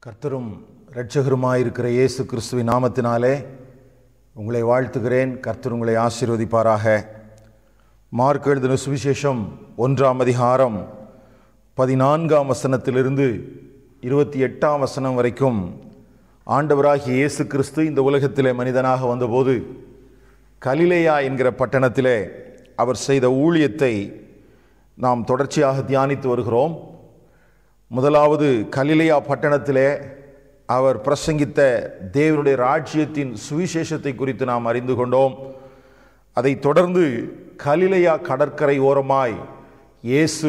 கர்த்தரும் இரட்சகருமாயிருக்கிற இயேசு கிறிஸ்துவின் நாமத்தினாலே உங்களை வாழ்த்துகிறேன் கர்த்தர் உங்களை ஆசீர்வதிப்பாராக மார்க் எழுதின சுவிசேஷம் ஒன்றாம் அதிகாரம் பதினான்காம் வசனத்திலிருந்து இருபத்தி எட்டாம் வசனம் வரைக்கும் ஆண்டவராகிய இயேசு கிறிஸ்து இந்த உலகத்திலே மனிதனாக வந்தபோது கலிலேயா என்கிற பட்டணத்திலே அவர் செய்த ஊழியத்தை நாம் தொடர்ச்சியாக தியானித்து வருகிறோம் முதலாவது கலிலேயா பட்டணத்திலே அவர் பிரசங்கித்த தேவனுடைய ராஜ்யத்தின் சுவிசேஷத்தை குறித்து நாம் அறிந்து கொண்டோம் அதைத் தொடர்ந்து கலிலேயா கடற்கரை ஓரமாய் இயேசு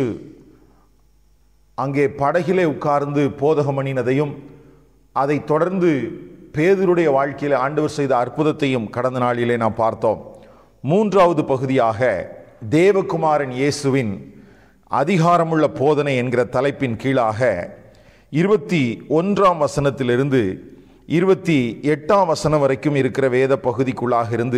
அங்கே படகிலே உட்கார்ந்து போதகம் பண்ணினதையும் அதைத் தொடர்ந்து பேதருடைய வாழ்க்கையில் ஆண்டவர் செய்த அற்புதத்தையும் கடந்த நாளிலே நாம் பார்த்தோம் மூன்றாவது பகுதியாக தேவகுமாரன் இயேசுவின் அதிகாரமுள்ள போதனை என்கிற தலைப்பின் கீழாக இருபத்தி ஒன்றாம் வசனத்திலிருந்து இருபத்தி எட்டாம் வசனம் வரைக்கும் இருக்கிற வேத பகுதிக்குள்ளாக இருந்து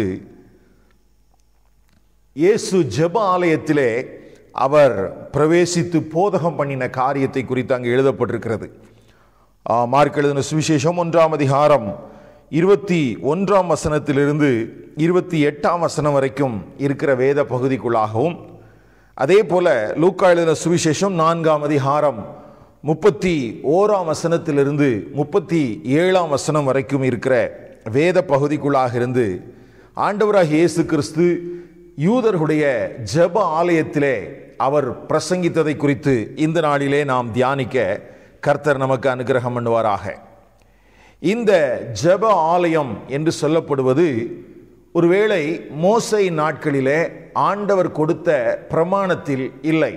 இயேசு ஜெப ஆலயத்திலே அவர் பிரவேசித்து போதகம் பண்ணின காரியத்தை குறித்து அங்கு எழுதப்பட்டிருக்கிறது ஆ, மார்க் எழுதின சுவிசேஷம் ஒன்றாம் அதிகாரம் இருபத்தி ஒன்றாம் வசனத்திலிருந்து இருபத்தி எட்டாம் வசனம் வரைக்கும் இருக்கிற வேத பகுதிக்குள்ளாகவும் அதே போல லூக்கா எழுதின சுவிசேஷம் நான்காம் அதிகாரம் முப்பத்தி ஓராம் வசனத்திலிருந்து முப்பத்தி ஏழாம் வசனம் வரைக்கும் இருக்கிற வேத பகுதிக்குள்ளாக இருந்து ஆண்டவராகிய இயேசு கிறிஸ்து யூதர்களுடைய ஜெப ஆலயத்திலே அவர் பிரசங்கித்ததை குறித்து இந்த நாளிலே நாம் தியானிக்க கர்த்தர் நமக்கு அனுகிரகம் பண்ணுவாராக இந்த ஜெப ஆலயம் என்று சொல்லப்படுவது ஒருவேளை மோசை நாட்களிலே ஆண்டவர் கொடுத்த பிரமாணத்தில் இல்லை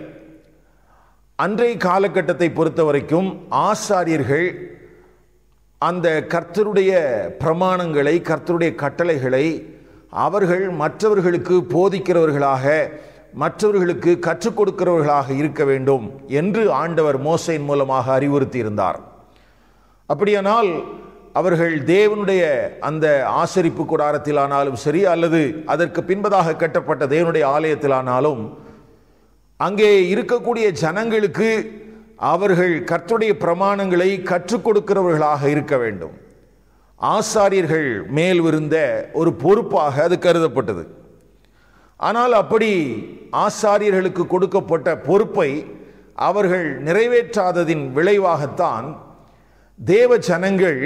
அன்றைய காலகட்டத்தை பொறுத்த வரைக்கும் ஆசாரியர்கள் அந்த கர்த்தருடைய பிரமாணங்களை கர்த்தருடைய கட்டளைகளை அவர்கள் மற்றவர்களுக்கு போதிக்கிறவர்களாக மற்றவர்களுக்கு கற்றுக் கொடுக்கிறவர்களாக இருக்க வேண்டும் என்று ஆண்டவர் மோசையின் மூலமாக அறிவுறுத்தியிருந்தார் அப்படியானால் அவர்கள் தேவனுடைய அந்த ஆசரிப்பு கூடாரத்திலானாலும் சரி அல்லது அதற்கு பின்பதாக கட்டப்பட்ட தேவனுடைய ஆலயத்திலானாலும் அங்கே இருக்கக்கூடிய ஜனங்களுக்கு அவர்கள் கர்த்தருடைய பிரமாணங்களை கற்றுக் கொடுக்கிறவர்களாக இருக்க வேண்டும் ஆசாரியர்கள் மேல் விருந்த ஒரு பொறுப்பாக அது கருதப்பட்டது ஆனால் அப்படி ஆசாரியர்களுக்கு கொடுக்கப்பட்ட பொறுப்பை அவர்கள் நிறைவேற்றாததின் விளைவாகத்தான் தேவ ஜனங்கள்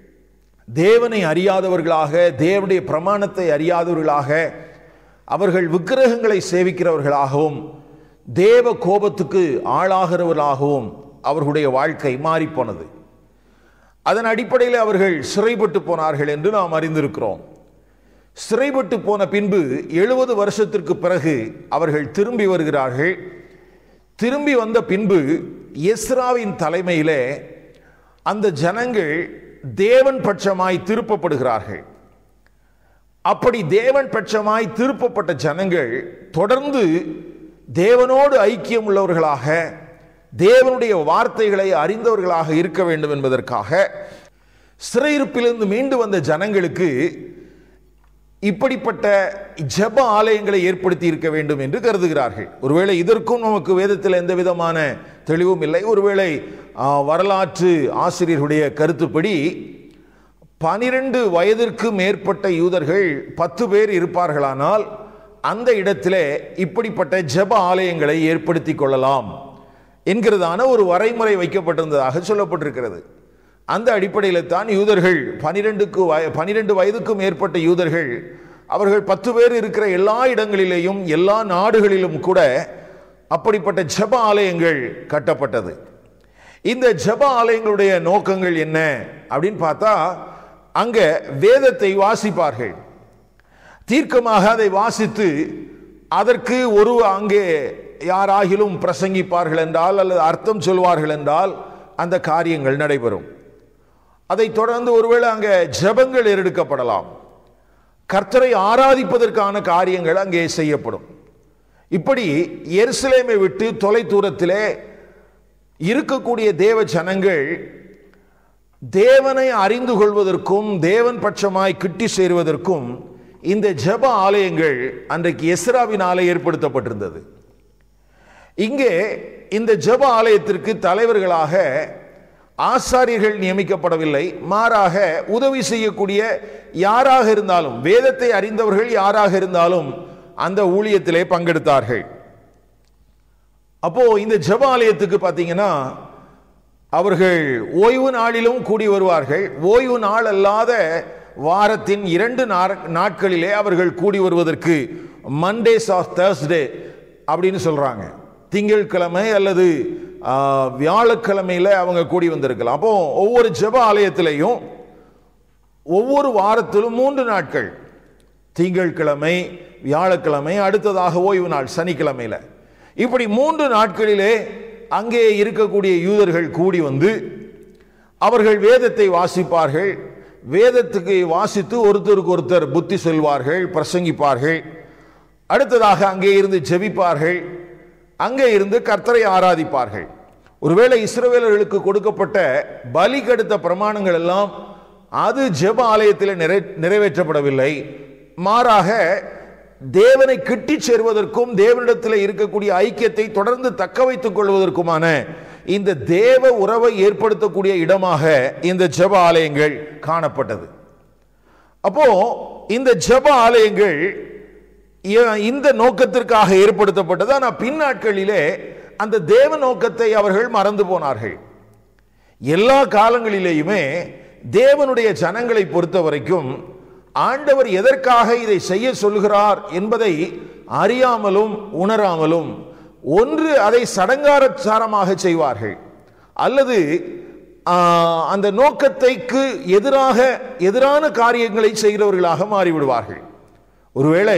தேவனை அறியாதவர்களாக தேவனுடைய பிரமாணத்தை அறியாதவர்களாக அவர்கள் விக்கிரகங்களை சேவிக்கிறவர்களாகவும் தேவ கோபத்துக்கு ஆளாகிறவர்களாகவும் அவர்களுடைய வாழ்க்கை மாறிப்போனது அதன் அடிப்படையில் அவர்கள் சிறைப்பட்டு போனார்கள் என்று நாம் அறிந்திருக்கிறோம் சிறைப்பட்டு போன பின்பு எழுபது வருஷத்திற்கு பிறகு அவர்கள் திரும்பி வருகிறார்கள் திரும்பி வந்த பின்பு எஸ்ராவின் தலைமையிலே அந்த ஜனங்கள் தேவன் பட்சமாய் திருப்பப்படுகிறார்கள் அப்படி தேவன் பட்சமாய் திருப்பப்பட்ட ஜனங்கள் தொடர்ந்து தேவனோடு ஐக்கியம் உள்ளவர்களாக தேவனுடைய வார்த்தைகளை அறிந்தவர்களாக இருக்க வேண்டும் என்பதற்காக சிறையிருப்பிலிருந்து மீண்டு வந்த ஜனங்களுக்கு இப்படிப்பட்ட ஜெப ஆலயங்களை ஏற்படுத்தி இருக்க வேண்டும் என்று கருதுகிறார்கள் ஒருவேளை இதற்கும் நமக்கு வேதத்தில் எந்த விதமான தெளிவும் இல்லை ஒருவேளை ஆ, வரலாற்று ஆசிரியர்களுடைய கருத்துப்படி பனிரெண்டு வயதிற்கு மேற்பட்ட யூதர்கள் பத்து பேர் இருப்பார்களானால் அந்த இடத்திலே இப்படிப்பட்ட ஜெப ஆலயங்களை ஏற்படுத்தி கொள்ளலாம் என்கிறதான ஒரு வரைமுறை வைக்கப்பட்டிருந்ததாக சொல்லப்பட்டிருக்கிறது அந்த அடிப்படையில் தான் யூதர்கள் பனிரெண்டுக்கு வய பனிரெண்டு வயதுக்கும் மேற்பட்ட யூதர்கள் அவர்கள் பத்து பேர் இருக்கிற எல்லா இடங்களிலேயும் எல்லா நாடுகளிலும் கூட அப்படிப்பட்ட ஜெப ஆலயங்கள் கட்டப்பட்டது இந்த ஜெப ஆலயங்களுடைய நோக்கங்கள் என்ன அப்படின்னு பார்த்தா அங்க வேதத்தை வாசிப்பார்கள் தீர்க்கமாக அதை வாசித்து அதற்கு ஒரு அங்கே யாராகிலும் பிரசங்கிப்பார்கள் என்றால் அல்லது அர்த்தம் சொல்வார்கள் என்றால் அந்த காரியங்கள் நடைபெறும் அதைத் தொடர்ந்து ஒருவேளை அங்கே ஜெபங்கள் ஏறெடுக்கப்படலாம் கர்த்தரை ஆராதிப்பதற்கான காரியங்கள் அங்கே செய்யப்படும் இப்படி எருசலேமை விட்டு தொலை தூரத்திலே இருக்கக்கூடிய தேவ ஜனங்கள் தேவனை அறிந்து கொள்வதற்கும் தேவன் பட்சமாய் கிட்டி சேருவதற்கும் இந்த ஜெப ஆலயங்கள் அன்றைக்கு எஸ்ராவினாலே ஏற்படுத்தப்பட்டிருந்தது இங்கே இந்த ஜெப ஆலயத்திற்கு தலைவர்களாக ஆசாரியர்கள் நியமிக்கப்படவில்லை மாறாக உதவி செய்யக்கூடிய யாராக இருந்தாலும் வேதத்தை அறிந்தவர்கள் யாராக இருந்தாலும் அந்த ஊழியத்திலே பங்கெடுத்தார்கள் அப்போ இந்த ஜெப ஆலயத்துக்கு பார்த்தீங்கன்னா அவர்கள் ஓய்வு நாளிலும் கூடி வருவார்கள் ஓய்வு நாள் அல்லாத வாரத்தின் இரண்டு நார- நாட்களிலே அவர்கள் கூடி வருவதற்கு மண்டேஸ் ஆஃப் Thursday அப்படின்னு சொல்றாங்க திங்கட்கிழமை அல்லது ஆ, வியாழக்கிழமையில அவங்க கூடி வந்திருக்கலாம் அப்போ ஒவ்வொரு ஜெப ஆலயத்திலையும் ஒவ்வொரு வாரத்திலும் மூன்று நாட்கள் திங்கட்கிழமை வியாழக்கிழமை அடுத்ததாக ஓய்வு நாள் சனிக்கிழமையில இப்படி மூன்று நாட்களிலே அங்கே இருக்கக்கூடிய யூதர்கள் கூடி வந்து அவர்கள் வேதத்தை வாசிப்பார்கள் வேதத்துக்கு வாசித்து ஒருத்தருக்கு ஒருத்தர் புத்தி சொல்வார்கள் பிரசங்கிப்பார்கள் அடுத்ததாக அங்கே இருந்து ஜெபிப்பார்கள் அங்கே இருந்து கர்த்தரை ஆராதிப்பார்கள் ஒருவேளை இஸ்ரவேலர்களுக்கு கொடுக்கப்பட்ட பலி கெடுத்த பிரமாணங்கள் எல்லாம் அது ஜெப ஆலயத்தில் நிறை நிறைவேற்றப்படவில்லை மாறாக தேவனை கிட்டி சேர்வதற்கும் தேவனிடத்தில் இருக்கக்கூடிய ஐக்கியத்தை தொடர்ந்து தக்க வைத்துக் கொள்வதற்குமான இந்த தேவ உறவை ஏற்படுத்தக்கூடிய இடமாக இந்த ஜெப ஆலயங்கள் காணப்பட்டது அப்போ இந்த ஜெப ஆலயங்கள் இ- இந்த நோக்கத்திற்காக ஏற்படுத்தப்பட்டது ஆனால் பின்னாட்களிலே அந்த தேவ நோக்கத்தை அவர்கள் மறந்து போனார்கள் எல்லா காலங்களிலேயுமே தேவனுடைய ஜனங்களை பொறுத்த வரைக்கும் ஆண்டவர் எதற்காக இதை செய்ய சொல்கிறார் என்பதை அறியாமலும் உணராமலும் ஒன்று அதை சடங்காரச்சாரமாக செய்வார்கள் அல்லது ஆ, அந்த நோக்கத்தைக்கு எதிராக எதிரான காரியங்களை செய்கிறவர்களாக மாறிவிடுவார்கள் ஒருவேளை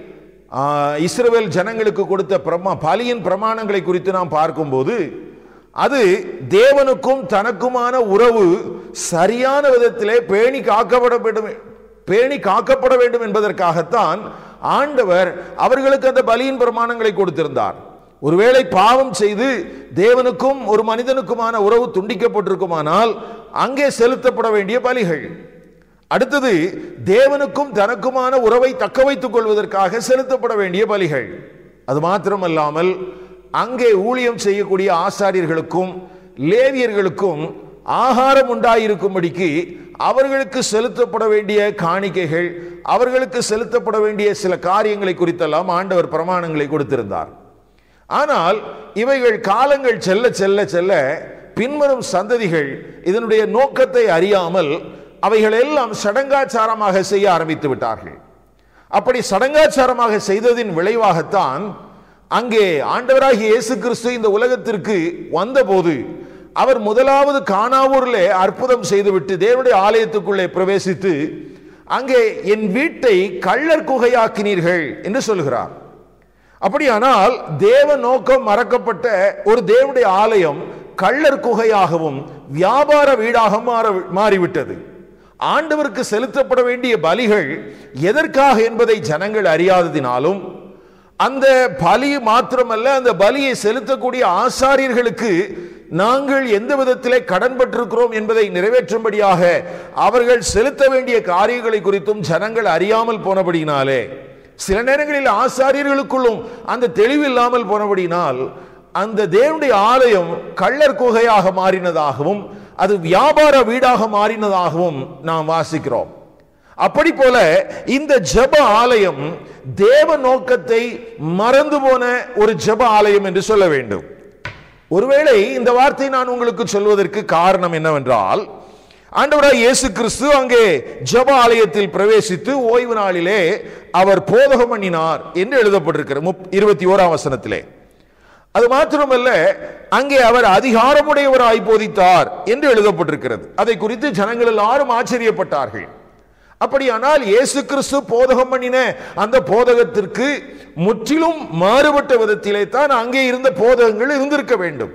ஆ, இஸ்ரவேல் ஜனங்களுக்கு கொடுத்த பிரமா பலியின் பிரமாணங்களை குறித்து நாம் பார்க்கும்போது அது தேவனுக்கும் தனக்குமான உறவு சரியான விதத்திலே பேணி காக்கப்பட வேண்டும் பேணி காக்கப்பட வேண்டும் என்பதற்காகத்தான் ஆண்டவர் அவர்களுக்கு அந்த பலியின் பிரமாணங்களை கொடுத்திருந்தார் ஒருவேளை பாவம் செய்து தேவனுக்கும் ஒரு மனிதனுக்குமான உறவு துண்டிக்கப்பட்டிருக்குமானால் அங்கே செலுத்தப்பட வேண்டிய பலிகள் அடுத்தது தேவனுக்கும் தனக்குமான உறவை தக்க வைத்துக் கொள்வதற்காக செலுத்தப்பட வேண்டிய பலிகள் அது மாத்திரமல்லாமல் அங்கே ஊழியம் செய்யக்கூடிய ஆசாரியர்களுக்கும் லேவியர்களுக்கும் ஆகாரம் உண்டாயிருக்கும்படிக்கு அவர்களுக்கு செலுத்தப்பட வேண்டிய காணிக்கைகள் அவர்களுக்கு செலுத்தப்பட வேண்டிய சில காரியங்களை குறித்தெல்லாம் ஆண்டவர் பிரமாணங்களை கொடுத்திருந்தார் ஆனால் இவைகள் காலங்கள் செல்ல செல்ல செல்ல பின்வரும் சந்ததிகள் இதனுடைய நோக்கத்தை அறியாமல் அவைகள் எல்லாம் சடங்காச்சாரமாக செய்ய ஆரம்பித்து விட்டார்கள் அப்படி சடங்காச்சாரமாக செய்ததின் விளைவாகத்தான் அங்கே ஆண்டவராகிய இயேசு கிறிஸ்து இந்த உலகத்திற்கு வந்தபோது அவர் முதலாவது கானாவூரிலே அற்புதம் செய்துவிட்டு தேவனுடைய ஆலயத்துக்குள்ளே பிரவேசித்து அங்கே என் வீட்டை கள்ளர் குகையாக்கினீர்கள் என்று சொல்கிறார் அப்படியானால் தேவ நோக்கம் மறக்கப்பட்ட ஒரு தேவனுடைய ஆலயம் கள்ளர் குகையாகவும் வியாபார வீடாக மாற மாறிவிட்டது ஆண்டவருக்கு செலுத்தப்பட வேண்டிய பலிகள் எதற்காக என்பதை ஜனங்கள் அறியாததினாலும் அந்த பலி மாத்திரமல்ல அந்த பலியை செலுத்தக்கூடிய ஆசாரியர்களுக்கு நாங்கள் எந்த விதத்திலே கடன்பட்டிருக்கிறோம் என்பதை நிறைவேற்றும்படியாக அவர்கள் செலுத்த வேண்டிய காரியங்களை குறித்தும் ஜனங்கள் அறியாமல் போனபடியினாலே சில நேரங்களில் ஆசாரியர்களுக்குள்ளும் அந்த தெளிவு இல்லாமல் போனபடியினால் அந்த தேவனுடைய ஆலயம் கள்ளர் குகையாக மாறினதாகவும் அது வியாபார வீடாக மாறினதாகவும் நாம் வாசிக்கிறோம் அப்படி போல இந்த ஜெப ஆலயம் தேவ நோக்கத்தை மறந்து போன ஒரு ஜெப ஆலயம் என்று சொல்ல வேண்டும் ஒருவேளை இந்த வார்த்தை நான் உங்களுக்கு சொல்வதற்கு காரணம் என்னவென்றால் ஆண்டவராய் இயேசு கிறிஸ்து அங்கே ஜெப ஆலயத்தில் பிரவேசித்து ஓய்வு நாளிலே அவர் போதகம் பண்ணினார் என்று எழுதப்பட்டிருக்கிற முப்- இருபத்தி ஓராம் வசனத்திலே அது மாத்திரமல்ல அங்கே அவர் அதிகாரமுடையவராய் போதித்தார் என்று எழுதப்பட்டிருக்கிறது அதை குறித்து ஜனங்கள் எல்லாரும் ஆச்சரியப்பட்டார்கள் அப்படியானால் இயேசு கிறிஸ்து போதகம் பண்ணின அந்த போதகத்திற்கு முற்றிலும் மாறுபட்ட விதத்திலே தான் அங்கே இருந்த போதகங்கள் இருந்திருக்க வேண்டும்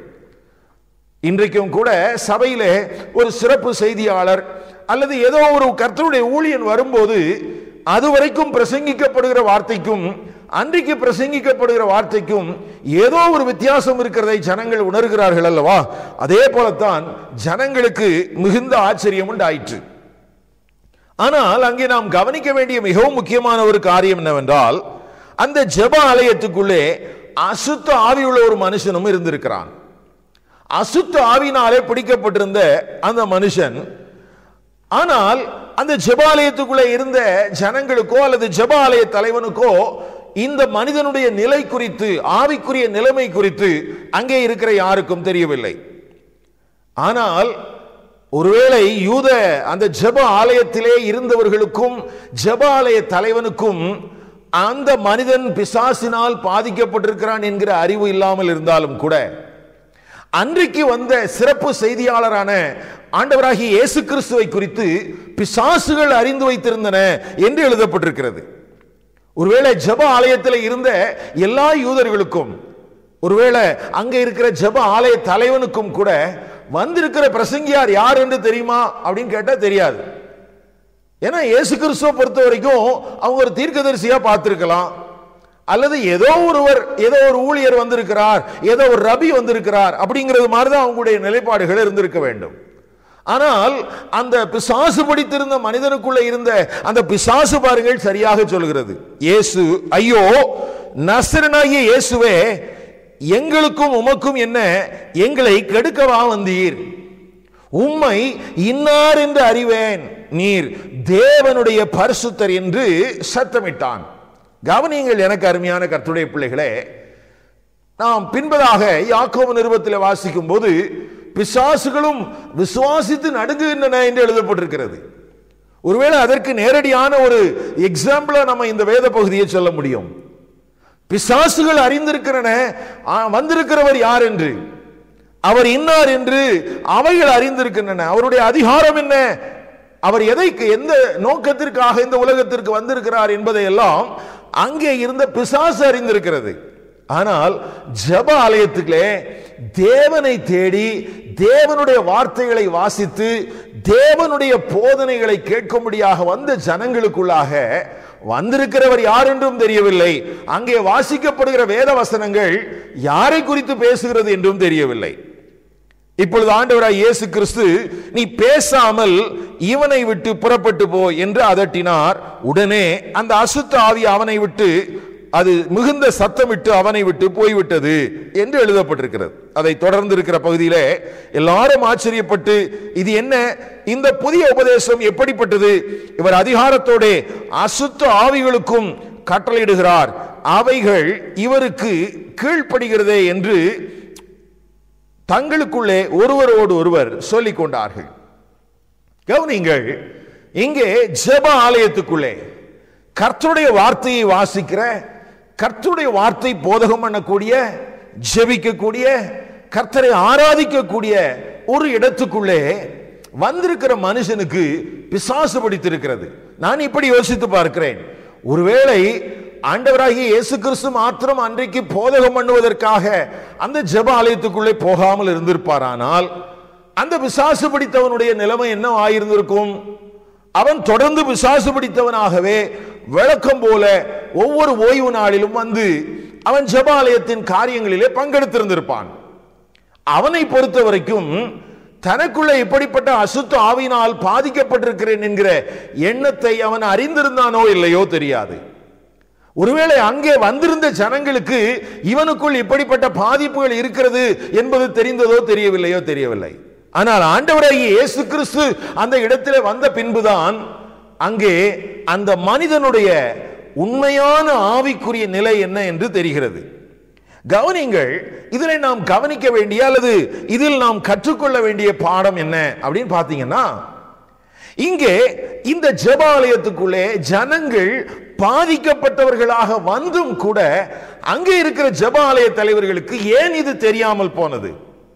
இன்றைக்கும் கூட சபையிலே ஒரு சிறப்பு செய்தியாளர் அல்லது ஏதோ ஒரு கர்த்தருடைய ஊழியன் வரும்போது அதுவரைக்கும் பிரசங்கிக்கப்படுகிற வார்த்தைக்கும் அன்றைக்கு பிரசங்கிக்கப்படுகிற வார்த்தைக்கும் ஏதோ ஒரு வித்தியாசம் இருக்கிறதை ஜனங்கள் உணர்கிறார்கள் அல்லவா அதே போலத்தான் ஜனங்களுக்கு மிகுந்த ஆச்சரியம் உண்டாயிற்று ஆனால் அங்கே நாம் கவனிக்க வேண்டிய மிகவும் முக்கியமான ஒரு காரியம் என்னவென்றால் அந்த ஜெப ஆலயத்துக்குள்ளே அசுத்த ஆவியுள்ள ஒரு மனுஷனும் இருந்திருக்கிறான் அசுத்த ஆவினாலே பிடிக்கப்பட்டிருந்த அந்த மனுஷன் ஆனால் அந்த ஜெபாலயத்துக்குள்ளே இருந்த ஜனங்களுக்கோ அல்லது ஜெபாலய தலைவனுக்கோ இந்த மனிதனுடைய நிலை குறித்து ஆவிக்குரிய நிலைமை குறித்து அங்கே இருக்கிற யாருக்கும் தெரியவில்லை ஆனால் ஒருவேளை யூத அந்த ஜெப ஆலயத்திலே இருந்தவர்களுக்கும் ஜெப ஆலய தலைவனுக்கும் அந்த மனிதன் பிசாசினால் பாதிக்கப்பட்டிருக்கிறான் என்கிற அறிவு இல்லாமல் இருந்தாலும் கூட அன்றைக்கு வந்த சிறப்பு செய்தியாளரான ஆண்டவராகிய இயேசு கிறிஸ்துவை குறித்து பிசாசுகள் அறிந்து வைத்திருந்தன என்று எழுதப்பட்டிருக்கிறது ஒருவேளை ஜெப ஆலயத்தில் இருந்த எல்லா யூதர்களுக்கும் ஒருவேளை அங்க இருக்கிற ஜெப ஆலய தலைவனுக்கும் கூட வந்திருக்கிற பிரசங்கியார் யார் என்று தெரியுமா அப்படின்னு கேட்டா தெரியாது ஏன்னா இயேசு கிறிஸ்துவை பொறுத்த வரைக்கும் அவங்க ஒரு தீர்க்கதரிசியா பார்த்திருக்கலாம் அல்லது ஏதோ ஒருவர் ஏதோ ஒரு ஊழியர் வந்திருக்கிறார் ஏதோ ஒரு ரபி வந்திருக்கிறார் அப்படிங்கிறது மாதிரி தான் அவங்களுடைய நிலைப்பாடுகள் இருந்திருக்க வேண்டும் ஆனால் அந்த பிசாசு பிடித்திருந்த மனிதனுக்குள்ள இருந்த அந்த பிசாசு பாருங்கள் சரியாக சொல்கிறது இயேசு ஐயோ நசரனாகிய இயேசுவே எங்களுக்கும் உமக்கும் என்ன எங்களை கெடுக்கவா வந்தீர் உம்மை இன்னார் என்று அறிவேன் நீர் தேவனுடைய பரிசுத்தர் என்று சத்தமிட்டான் கவனியங்கள் எனக்கு அருமையான கர்த்தருடைய பிள்ளைகளே நாம் பின்பதாக யாக்கோபு நிருபத்தில் வாசிக்கும் போது பிசாசுகளும் விசுவாசித்து நடுங்குகின்றன என்று எழுதப்பட்டிருக்கிறது ஒருவேளை அதற்கு நேரடியான ஒரு எக்ஸாம்பிளா நம்ம இந்த வேத பகுதியை சொல்ல முடியும் பிசாசுகள் அறிந்திருக்கிறன ஆ, வந்திருக்கிறவர் யார் என்று அவர் இன்னார் என்று அவைகள் அறிந்திருக்கின்றன அவருடைய அதிகாரம் என்ன அவர் எதைக்கு எந்த நோக்கத்திற்காக இந்த உலகத்திற்கு வந்திருக்கிறார் என்பதை எல்லாம் அங்கே இருந்த பிசாசு அறிந்திருக்கிறது ஆனால் ஜெப ஆலயத்துக்குள்ளே தேவனை தேடி தேவனுடைய வார்த்தைகளை வாசித்து தேவனுடைய போதனைகளை கேட்கும்படியாக வந்த ஜனங்களுக்குள்ளாக வந்திருக்கிறவர் யார் என்றும் தெரியவில்லை அங்கே வாசிக்கப்படுகிற வேத வசனங்கள் யாரை குறித்து பேசுகிறது என்றும் தெரியவில்லை இப்பொழுது ஆண்டவராய் இயேசு கிறிஸ்து நீ பேசாமல் இவனை விட்டு புறப்பட்டு போ என்று அதட்டினார் உடனே அந்த அசுத்த ஆவி அவனை விட்டு அது மிகுந்த சத்தமிட்டு அவனை விட்டு போய்விட்டது என்று எழுதப்பட்டிருக்கிறது அதை தொடர்ந்து இருக்கிற பகுதியிலே எல்லாரும் ஆச்சரியப்பட்டு இது என்ன இந்த புதிய உபதேசம் எப்படிப்பட்டது இவர் அதிகாரத்தோட அசுத்த ஆவிகளுக்கும் கட்டளையிடுகிறார் அவைகள் இவருக்கு கீழ்ப்படுகிறதே என்று தங்களுக்குள்ளே ஒருவரோடு ஒருவர் சொல்லிக் கொண்டார்கள் கவனிங்கள் இங்கே ஜெப ஆலயத்துக்குள்ளே கர்த்தருடைய வார்த்தையை வாசிக்கிற கர்த்தருடைய வார்த்தை போதகம் பண்ணக்கூடிய ஜெபிக்கக்கூடிய கர்த்தரை ஆராதிக்கக்கூடிய ஒரு இடத்துக்குள்ளே வந்திருக்கிற மனுஷனுக்கு பிசாசு பிடித்திருக்கிறது நான் இப்படி யோசித்து பார்க்கிறேன் ஒருவேளை ஆண்டவராகிய இயேசு கிறிஸ்து மாத்திரம் அன்றைக்கு போதகம் பண்ணுவதற்காக அந்த ஜெப ஆலயத்துக்குள்ளே போகாமல் இருந்திருப்பாரானால் அந்த பிசாசு பிடித்தவனுடைய நிலைமை என்ன ஆயிருந்திருக்கும் அவன் தொடர்ந்து பிசாசு பிடித்தவனாகவே விளக்கம் போல ஒவ்வொரு ஓய்வு நாளிலும் வந்து அவன் ஜெபாலயத்தின் காரியங்களிலே பங்கெடுத்திருந்திருப்பான் அவனை பொறுத்த வரைக்கும் தனக்குள்ள இப்படிப்பட்ட அசுத்த ஆவினால் பாதிக்கப்பட்டிருக்கிறேன் என்கிற எண்ணத்தை அவன் அறிந்திருந்தானோ இல்லையோ தெரியாது ஒருவேளை அங்கே வந்திருந்த ஜனங்களுக்கு இவனுக்குள் இப்படிப்பட்ட பாதிப்புகள் இருக்கிறது என்பது தெரிந்ததோ தெரியவில்லையோ தெரியவில்லை ஆனால் ஆண்டவராகிய இயேசு கிறிஸ்து அந்த இடத்திலே வந்த பின்புதான் அங்கே அந்த மனிதனுடைய உண்மையான ஆவிக்குரிய நிலை என்ன என்று தெரிகிறது கவனிங்கள் இதில் நாம் கவனிக்க வேண்டிய அல்லது இதில் நாம் கற்றுக்கொள்ள வேண்டிய பாடம் என்ன அப்படின்னு பார்த்தீங்கன்னா இங்கே இந்த ஜெபாலயத்துக்குள்ளே ஜனங்கள் பாதிக்கப்பட்டவர்களாக வந்தும் கூட அங்கே இருக்கிற ஜெபாலய தலைவர்களுக்கு ஏன் இது தெரியாமல் போனது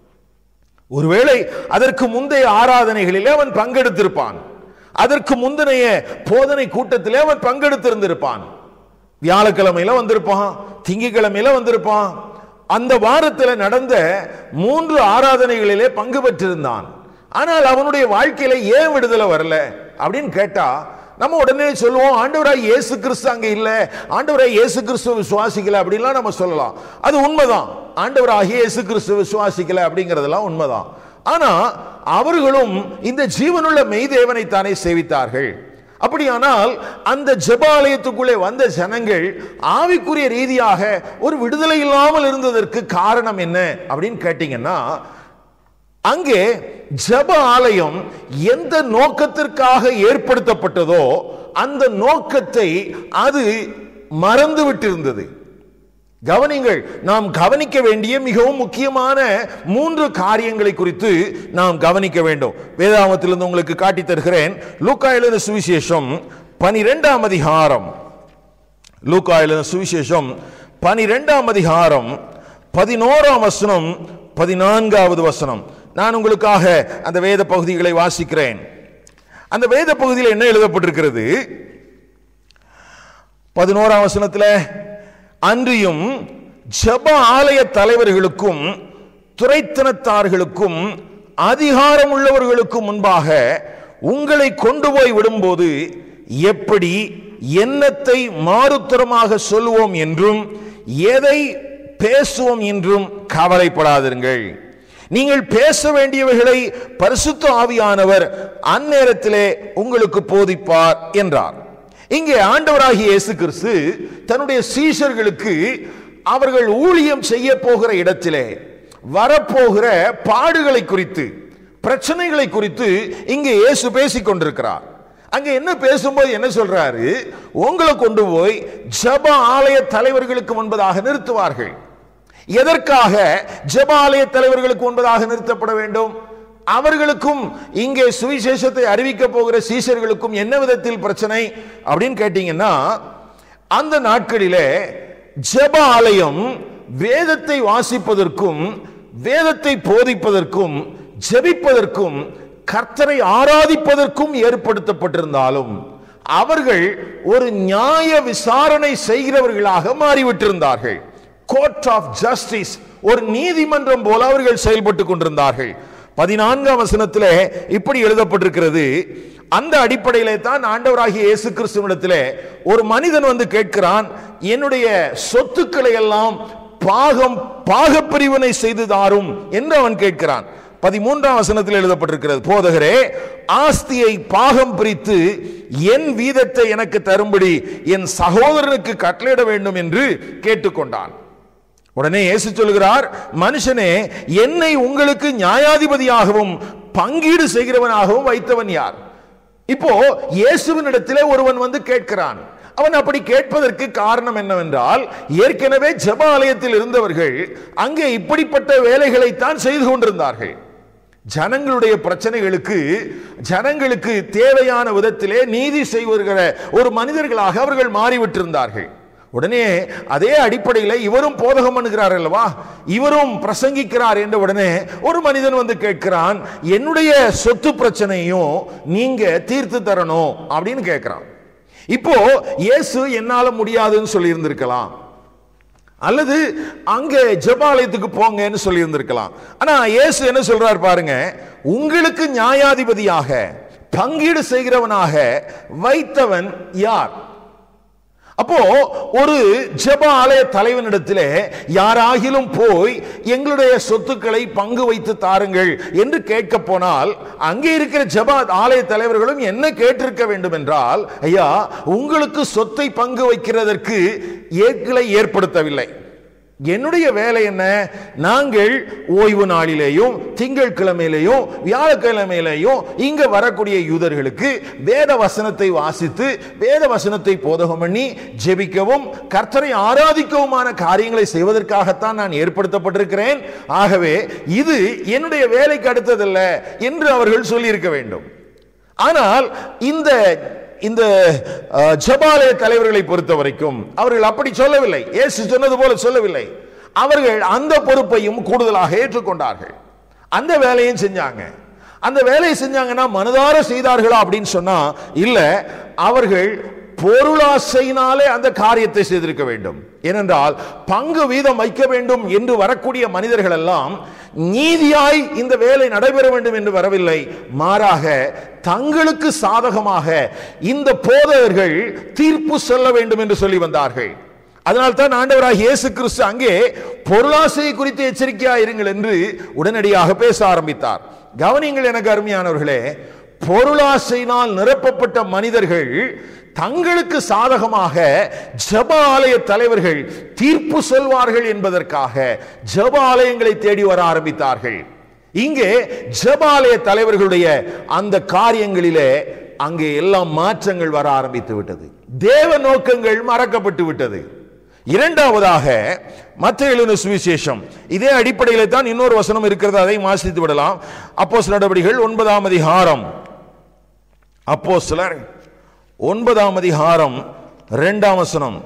ஒருவேளை அதற்கு முந்தைய ஆராதனைகளிலே அவன் பங்கெடுத்திருப்பான் அதற்கு முந்தைய போதனை கூட்டத்திலே அவன் பங்கெடுத்திருந்திருப்பான் வியாழக்கிழமையில வந்திருப்பான் திங்கக்கிழமையில வந்திருப்பான் அந்த வாரத்தில் நடந்த மூன்று ஆராதனைகளிலே பங்கு பெற்றிருந்தான் ஆனால் அவனுடைய வாழ்க்கையில ஏன் விடுதலை வரல அப்படின்னு கேட்டா நம்ம உடனே சொல்லுவோம் ஆண்டவராய் இயேசு கிறிஸ்து அங்க இல்ல ஆண்டவராய் இயேசு கிறிஸ்துவ விசுவாசிக்கல அப்படின்லாம் நம்ம சொல்லலாம் அது உண்மைதான் ஆண்டவராகிய இயேசு கிறிஸ்து விசுவாசிக்கல அப்படிங்கிறதெல்லாம் உண்மைதான் ஆனா அவர்களும் இந்த ஜீவனுள்ள மெய்தேவனை தானே சேவித்தார்கள் அப்படியானால் அந்த ஜெபாலயத்துக்குள்ளே வந்த ஜனங்கள் ஆவிக்குரிய ரீதியாக ஒரு விடுதலை இல்லாமல் இருந்ததற்கு காரணம் என்ன அப்படின்னு கேட்டீங்கன்னா அங்கே ஜெப ஆலயம் எந்த நோக்கத்திற்காக ஏற்படுத்தப்பட்டதோ அந்த நோக்கத்தை அது மறந்து விட்டிருந்தது கவனிங்கள் நாம் கவனிக்க வேண்டிய மிகவும் முக்கியமான மூன்று காரியங்களை குறித்து நாம் கவனிக்க வேண்டும் வேதாமத்திலிருந்து உங்களுக்கு காட்டித் தருகிறேன் லூக்கா எழுதின சுவிசேஷம் பனிரெண்டாம் அதிகாரம் லூக்கா எழுதின சுவிசேஷம் பனிரெண்டாம் அதிகாரம் பதினோராம் வசனம் பதினான்காவது வசனம் நான் உங்களுக்காக அந்த வேத பகுதிகளை வாசிக்கிறேன் அந்த வேத பகுதியில் என்ன எழுதப்பட்டிருக்கிறது பதினோராம் வசனத்தில் அன்றியும் ஜெப ஆலய தலைவர்களுக்கும் துறைத்தனத்தார்களுக்கும் அதிகாரம் உள்ளவர்களுக்கும் முன்பாக உங்களை கொண்டு போய் விடும்போது எப்படி எண்ணத்தை மாறுத்தரமாக சொல்லுவோம் என்றும் எதை பேசுவோம் என்றும் கவலைப்படாதிருங்கள் நீங்கள் பேச வேண்டியவைகளை பரிசுத்த ஆவியானவர் அந்நேரத்திலே உங்களுக்கு போதிப்பார் என்றார் இங்கே ஆண்டவராகிய இயேசு கிறிஸ்து தன்னுடைய சீஷர்களுக்கு அவர்கள் ஊழியம் செய்ய போகிற இடத்திலே வரப்போகிற பாடுகளை குறித்து பிரச்சனைகளை குறித்து இங்கே இயேசு பேசிக் கொண்டிருக்கிறார் அங்க என்ன பேசும்போது என்ன சொல்றாரு உங்களை கொண்டு போய் ஜப ஆலய தலைவர்களுக்கு முன்பதாக நிறுத்துவார்கள் எதற்காக ஜப ஆலய தலைவர்களுக்கு முன்பதாக நிறுத்தப்பட வேண்டும் அவர்களுக்கும் இங்கே சுவிசேஷத்தை அறிவிக்க போகிற சீஷர்களுக்கும் என்ன விதத்தில் பிரச்சனை அப்படின்னு கேட்டீங்கன்னா அந்த நாட்களிலே ஜெப ஆலயம் வேதத்தை வாசிப்பதற்கும் வேதத்தை போதிப்பதற்கும் ஜெபிப்பதற்கும் கர்த்தரை ஆராதிப்பதற்கும் ஏற்படுத்தப்பட்டிருந்தாலும் அவர்கள் ஒரு நியாய விசாரணை செய்கிறவர்களாக மாறிவிட்டிருந்தார்கள் கோர்ட் ஆஃப் ஜஸ்டிஸ் ஒரு நீதிமன்றம் போல அவர்கள் செயல்பட்டு கொண்டிருந்தார்கள் பதினான்காம் வசனத்திலே இப்படி எழுதப்பட்டிருக்கிறது அந்த அடிப்படையிலே தான் ஆண்டவராகிய இயேசு கிறிஸ்துவிடத்திலே ஒரு மனிதன் வந்து கேட்கிறான் என்னுடைய சொத்துக்களை எல்லாம் பாகம் பாகப்பிரிவினை செய்து தாரும் என்று அவன் கேட்கிறான் பதிமூன்றாம் வசனத்தில் எழுதப்பட்டிருக்கிறது போதகரே ஆஸ்தியை பாகம் பிரித்து என் வீதத்தை எனக்கு தரும்படி என் சகோதரனுக்கு கட்டளையிட வேண்டும் என்று கேட்டுக்கொண்டான் உடனே இயேசு சொல்கிறார் மனுஷனே என்னை உங்களுக்கு நியாயாதிபதியாகவும் பங்கீடு செய்கிறவனாகவும் வைத்தவன் யார் இப்போ இயேசுவினிடத்திலே ஒருவன் வந்து கேட்கிறான் அவன் அப்படி கேட்பதற்கு காரணம் என்னவென்றால் ஏற்கனவே ஜெப ஆலயத்தில் இருந்தவர்கள் அங்கே இப்படிப்பட்ட வேலைகளைத்தான் செய்து கொண்டிருந்தார்கள் ஜனங்களுடைய பிரச்சனைகளுக்கு ஜனங்களுக்கு தேவையான விதத்திலே நீதி செய்வர்கிற ஒரு மனிதர்களாக அவர்கள் மாறிவிட்டிருந்தார்கள் உடனே அதே அடிப்படையில் இவரும் போதகம் பண்ணுகிறார் அல்லவா இவரும் பிரசங்கிக்கிறார் என்ற உடனே ஒரு மனிதன் வந்து கேட்கிறான் என்னுடைய சொத்து பிரச்சனையும் நீங்க தீர்த்து தரணும் அப்படின்னு கேட்கிறான் இப்போ இயேசு என்னால முடியாதுன்னு சொல்லி இருந்திருக்கலாம் அல்லது அங்கே ஜெபாலயத்துக்கு போங்கன்னு சொல்லி இருந்திருக்கலாம் ஆனா இயேசு என்ன சொல்றார் பாருங்க உங்களுக்கு நியாயாதிபதியாக பங்கீடு செய்கிறவனாக வைத்தவன் யார் அப்போ ஒரு ஜெப ஆலய தலைவனிடத்திலே யாராகிலும் போய் எங்களுடைய சொத்துக்களை பங்கு வைத்து தாருங்கள் என்று கேட்க போனால் அங்கே இருக்கிற ஜெப ஆலய தலைவர்களும் என்ன கேட்டிருக்க வேண்டும் என்றால் ஐயா உங்களுக்கு சொத்தை பங்கு வைக்கிறதற்கு ஏற்களை ஏற்படுத்தவில்லை என்னுடைய வேலை என்ன நாங்கள் ஓய்வு நாளிலேயும் திங்கள் கிழமையிலேயும் வியாழக்கிழமையிலேயும் இங்க வரக்கூடிய யூதர்களுக்கு வேத வசனத்தை வாசித்து வேத வசனத்தை போதகம் பண்ணி ஜெபிக்கவும் கர்த்தரை ஆராதிக்கவுமான காரியங்களை செய்வதற்காகத்தான் நான் ஏற்படுத்தப்பட்டிருக்கிறேன் ஆகவே இது என்னுடைய வேலைக்கு அடுத்ததல்ல என்று அவர்கள் சொல்லியிருக்க வேண்டும் ஆனால் இந்த இந்த அஹ், ஜெபாலய தலைவர்களை பொறுத்த வரைக்கும் அவர்கள் அப்படி சொல்லவில்லை இயேசு சொன்னது போல சொல்லவில்லை அவர்கள் அந்த பொறுப்பையும் கூடுதலாக ஏற்றுக்கொண்டார்கள் அந்த வேலையும் செஞ்சாங்க அந்த வேலையை செஞ்சாங்கன்னா மனதார செய்தார்களா அப்படின்னு சொன்னா இல்ல அவர்கள் பொருளாசையினாலே அந்த காரியத்தை செய்திருக்க வேண்டும் ஏனென்றால் பங்கு வீதம் வைக்க வேண்டும் என்று வரக்கூடிய மனிதர்கள் எல்லாம் நீதியாய் இந்த வேலை நடைபெற வேண்டும் என்று வரவில்லை மாறாக தங்களுக்கு சாதகமாக இந்த போதகர்கள் தீர்ப்பு சொல்ல வேண்டும் என்று சொல்லி வந்தார்கள் அதனால் தான் ஆண்டவராக இயேசு கிறிஸ்து அங்கே பொருளாசையை குறித்து எச்சரிக்கையா இருங்கள் என்று உடனடியாக பேச ஆரம்பித்தார் கவனிங்கள் எனக்கு அருமையானவர்களே பொருளாசையினால் நிரப்பப்பட்ட மனிதர்கள் தங்களுக்கு சாதகமாக ஜப ஆலய தலைவர்கள் தீர்ப்பு சொல்வார்கள் என்பதற்காக ஜப ஆலயங்களை தேடி வர ஆரம்பித்தார்கள் இங்கே ஜெபாலய தலைவர்களுடைய அந்த காரியங்களிலே அங்கே எல்லாம் மாற்றங்கள் வர ஆரம்பித்து விட்டது தேவ நோக்கங்கள் மறக்கப்பட்டு விட்டது இரண்டாவதாக மத்திய எழுதின சுவிசேஷம் இதே அடிப்படையில் தான் இன்னொரு வசனம் இருக்கிறது அதை வாசித்து விடலாம் அப்போஸ் நடவடிக்கைகள் ஒன்பதாம் அதிகாரம் அப்போ சிலர் ஒன்பதாம் அதிகாரம் இரண்டாம் வசனம்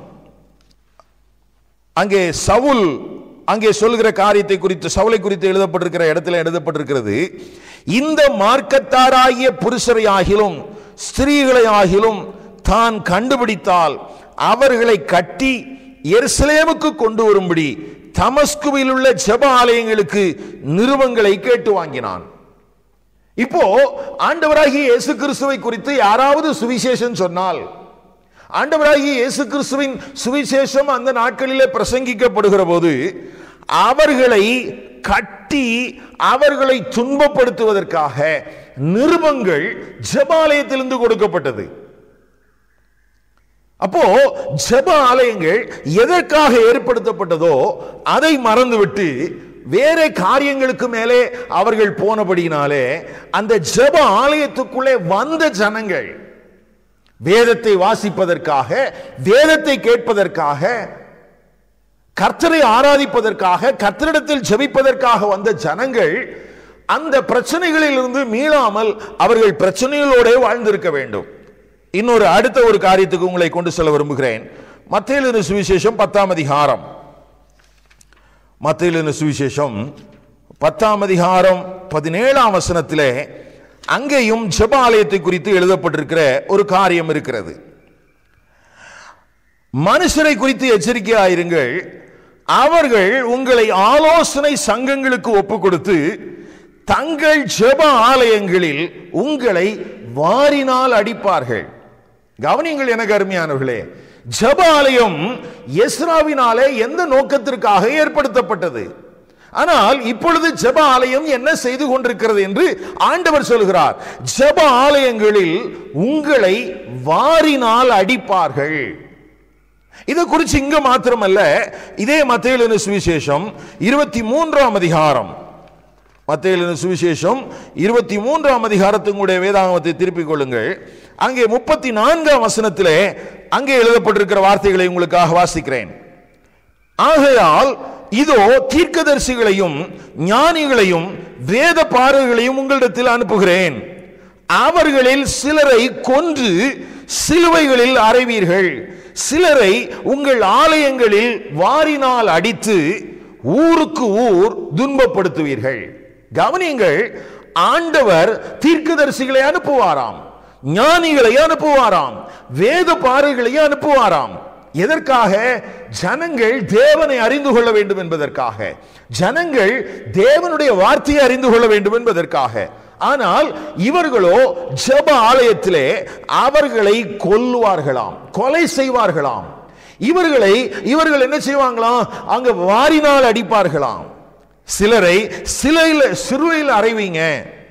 அங்கே சவுல் அங்கே சொல்கிற காரியத்தை குறித்து சவுலை குறித்து எழுதப்பட்டிருக்கிற இடத்துல எழுதப்பட்டிருக்கிறது இந்த மார்க்கத்தாராகிய புருஷரை ஆகிலும் ஸ்திரீகளை ஆகிலும் தான் கண்டுபிடித்தால் அவர்களை கட்டி எருசலேமுக்கு கொண்டு வரும்படி தமஸ்குவில் உள்ள ஜெப ஆலயங்களுக்கு நிறுவங்களை கேட்டு வாங்கினான் இப்போ ஆண்டவராகிய இயேசு கிறிஸ்துவை குறித்து யாராவது சுவிசேஷம் சொன்னால் ஆண்டவராகிய இயேசு கிறிஸ்துவின் சுவிசேஷம் அந்த நாட்களிலே பிரசங்கிக்கப்படுகிற போது அவர்களை கட்டி அவர்களை துன்பப்படுத்துவதற்காக நிருபங்கள் ஜெபாலயத்திலிருந்து கொடுக்கப்பட்டது அப்போ ஜெப ஆலயங்கள் எதற்காக ஏற்படுத்தப்பட்டதோ அதை மறந்துவிட்டு வேற காரியங்களுக்கு மேலே அவர்கள் போனபடியினாலே அந்த ஜெப ஆலயத்துக்குள்ளே வந்த ஜனங்கள் வேதத்தை வாசிப்பதற்காக வேதத்தை கேட்பதற்காக கர்த்தரை ஆராதிப்பதற்காக கர்த்தரிடத்தில் ஜெபிப்பதற்காக வந்த ஜனங்கள் அந்த பிரச்சனைகளில் இருந்து மீளாமல் அவர்கள் பிரச்சனைகளோட வாழ்ந்திருக்க வேண்டும் இன்னொரு அடுத்த ஒரு காரியத்துக்கு உங்களை கொண்டு செல்ல விரும்புகிறேன் மத்தியிலிருந்து சுவிசேஷம் பத்தாம் அதிகாரம் மத்தியிலிருந்து சுவிசேஷம் பத்தாம் அதிகாரம் பதினேழாம் வசனத்திலே அங்கேயும் ஜெப ஆலயத்தை குறித்து எழுதப்பட்டிருக்கிற ஒரு காரியம் இருக்கிறது மனுஷரை குறித்து எச்சரிக்கையாயிருங்கள் அவர்கள் உங்களை ஆலோசனை சங்கங்களுக்கு ஒப்பு கொடுத்து தங்கள் ஜெப ஆலயங்களில் உங்களை வாரினால் அடிப்பார்கள் கவனியங்கள் எனக்கு அருமையானவர்களே ஜெப ஆலயம் எஸ்ராவினாலே எந்த நோக்கத்திற்காக ஏற்படுத்தப்பட்டது ஆனால் இப்பொழுது ஜெப ஆலயம் என்ன செய்து கொண்டிருக்கிறது என்று ஆண்டவர் சொல்கிறார் ஜெப ஆலயங்களில் உங்களை வாரினால் அடிப்பார்கள் இது குறித்து இங்க மாத்திரமல்ல இதே மத்தியிலிருந்து சுவிசேஷம் இருபத்தி மூன்றாம் அதிகாரம் மத்தியிலிருந்து சுவிசேஷம் இருபத்தி மூன்றாம் அதிகாரத்தினுடைய வேதாகமத்தை திருப்பிக் கொள்ளுங்கள் அங்கே முப்பத்தி நான்காம் வசனத்திலே அங்கே எழுதப்பட்டிருக்கிற வார்த்தைகளை உங்களுக்காக வாசிக்கிறேன் ஆகையால் இதோ தீர்க்கதரிசிகளையும் ஞானிகளையும் வேத பாரர்களையும் உங்களிடத்தில் அனுப்புகிறேன் அவர்களில் சிலரை கொன்று சிலுவைகளில் அறைவீர்கள் சிலரை உங்கள் ஆலயங்களில் வாரினால் அடித்து ஊருக்கு ஊர் துன்பப்படுத்துவீர்கள் கவனியுங்கள் ஆண்டவர் தீர்க்கதரிசிகளை அனுப்புவாராம் ஞானிகளை அனுப்புவாராம் வேத பாறைகளை அனுப்புவாராம் எதற்காக ஜனங்கள் தேவனை அறிந்து கொள்ள வேண்டும் என்பதற்காக ஜனங்கள் தேவனுடைய வார்த்தையை அறிந்து கொள்ள வேண்டும் என்பதற்காக ஆனால் இவர்களோ ஜெப ஆலயத்திலே அவர்களை கொல்லுவார்களாம் கொலை செய்வார்களாம் இவர்களை இவர்கள் என்ன செய்வாங்களாம் அங்க வாரினால் அடிப்பார்களாம் சிலரை சிலையில் சிறுவையில் அறைவீங்க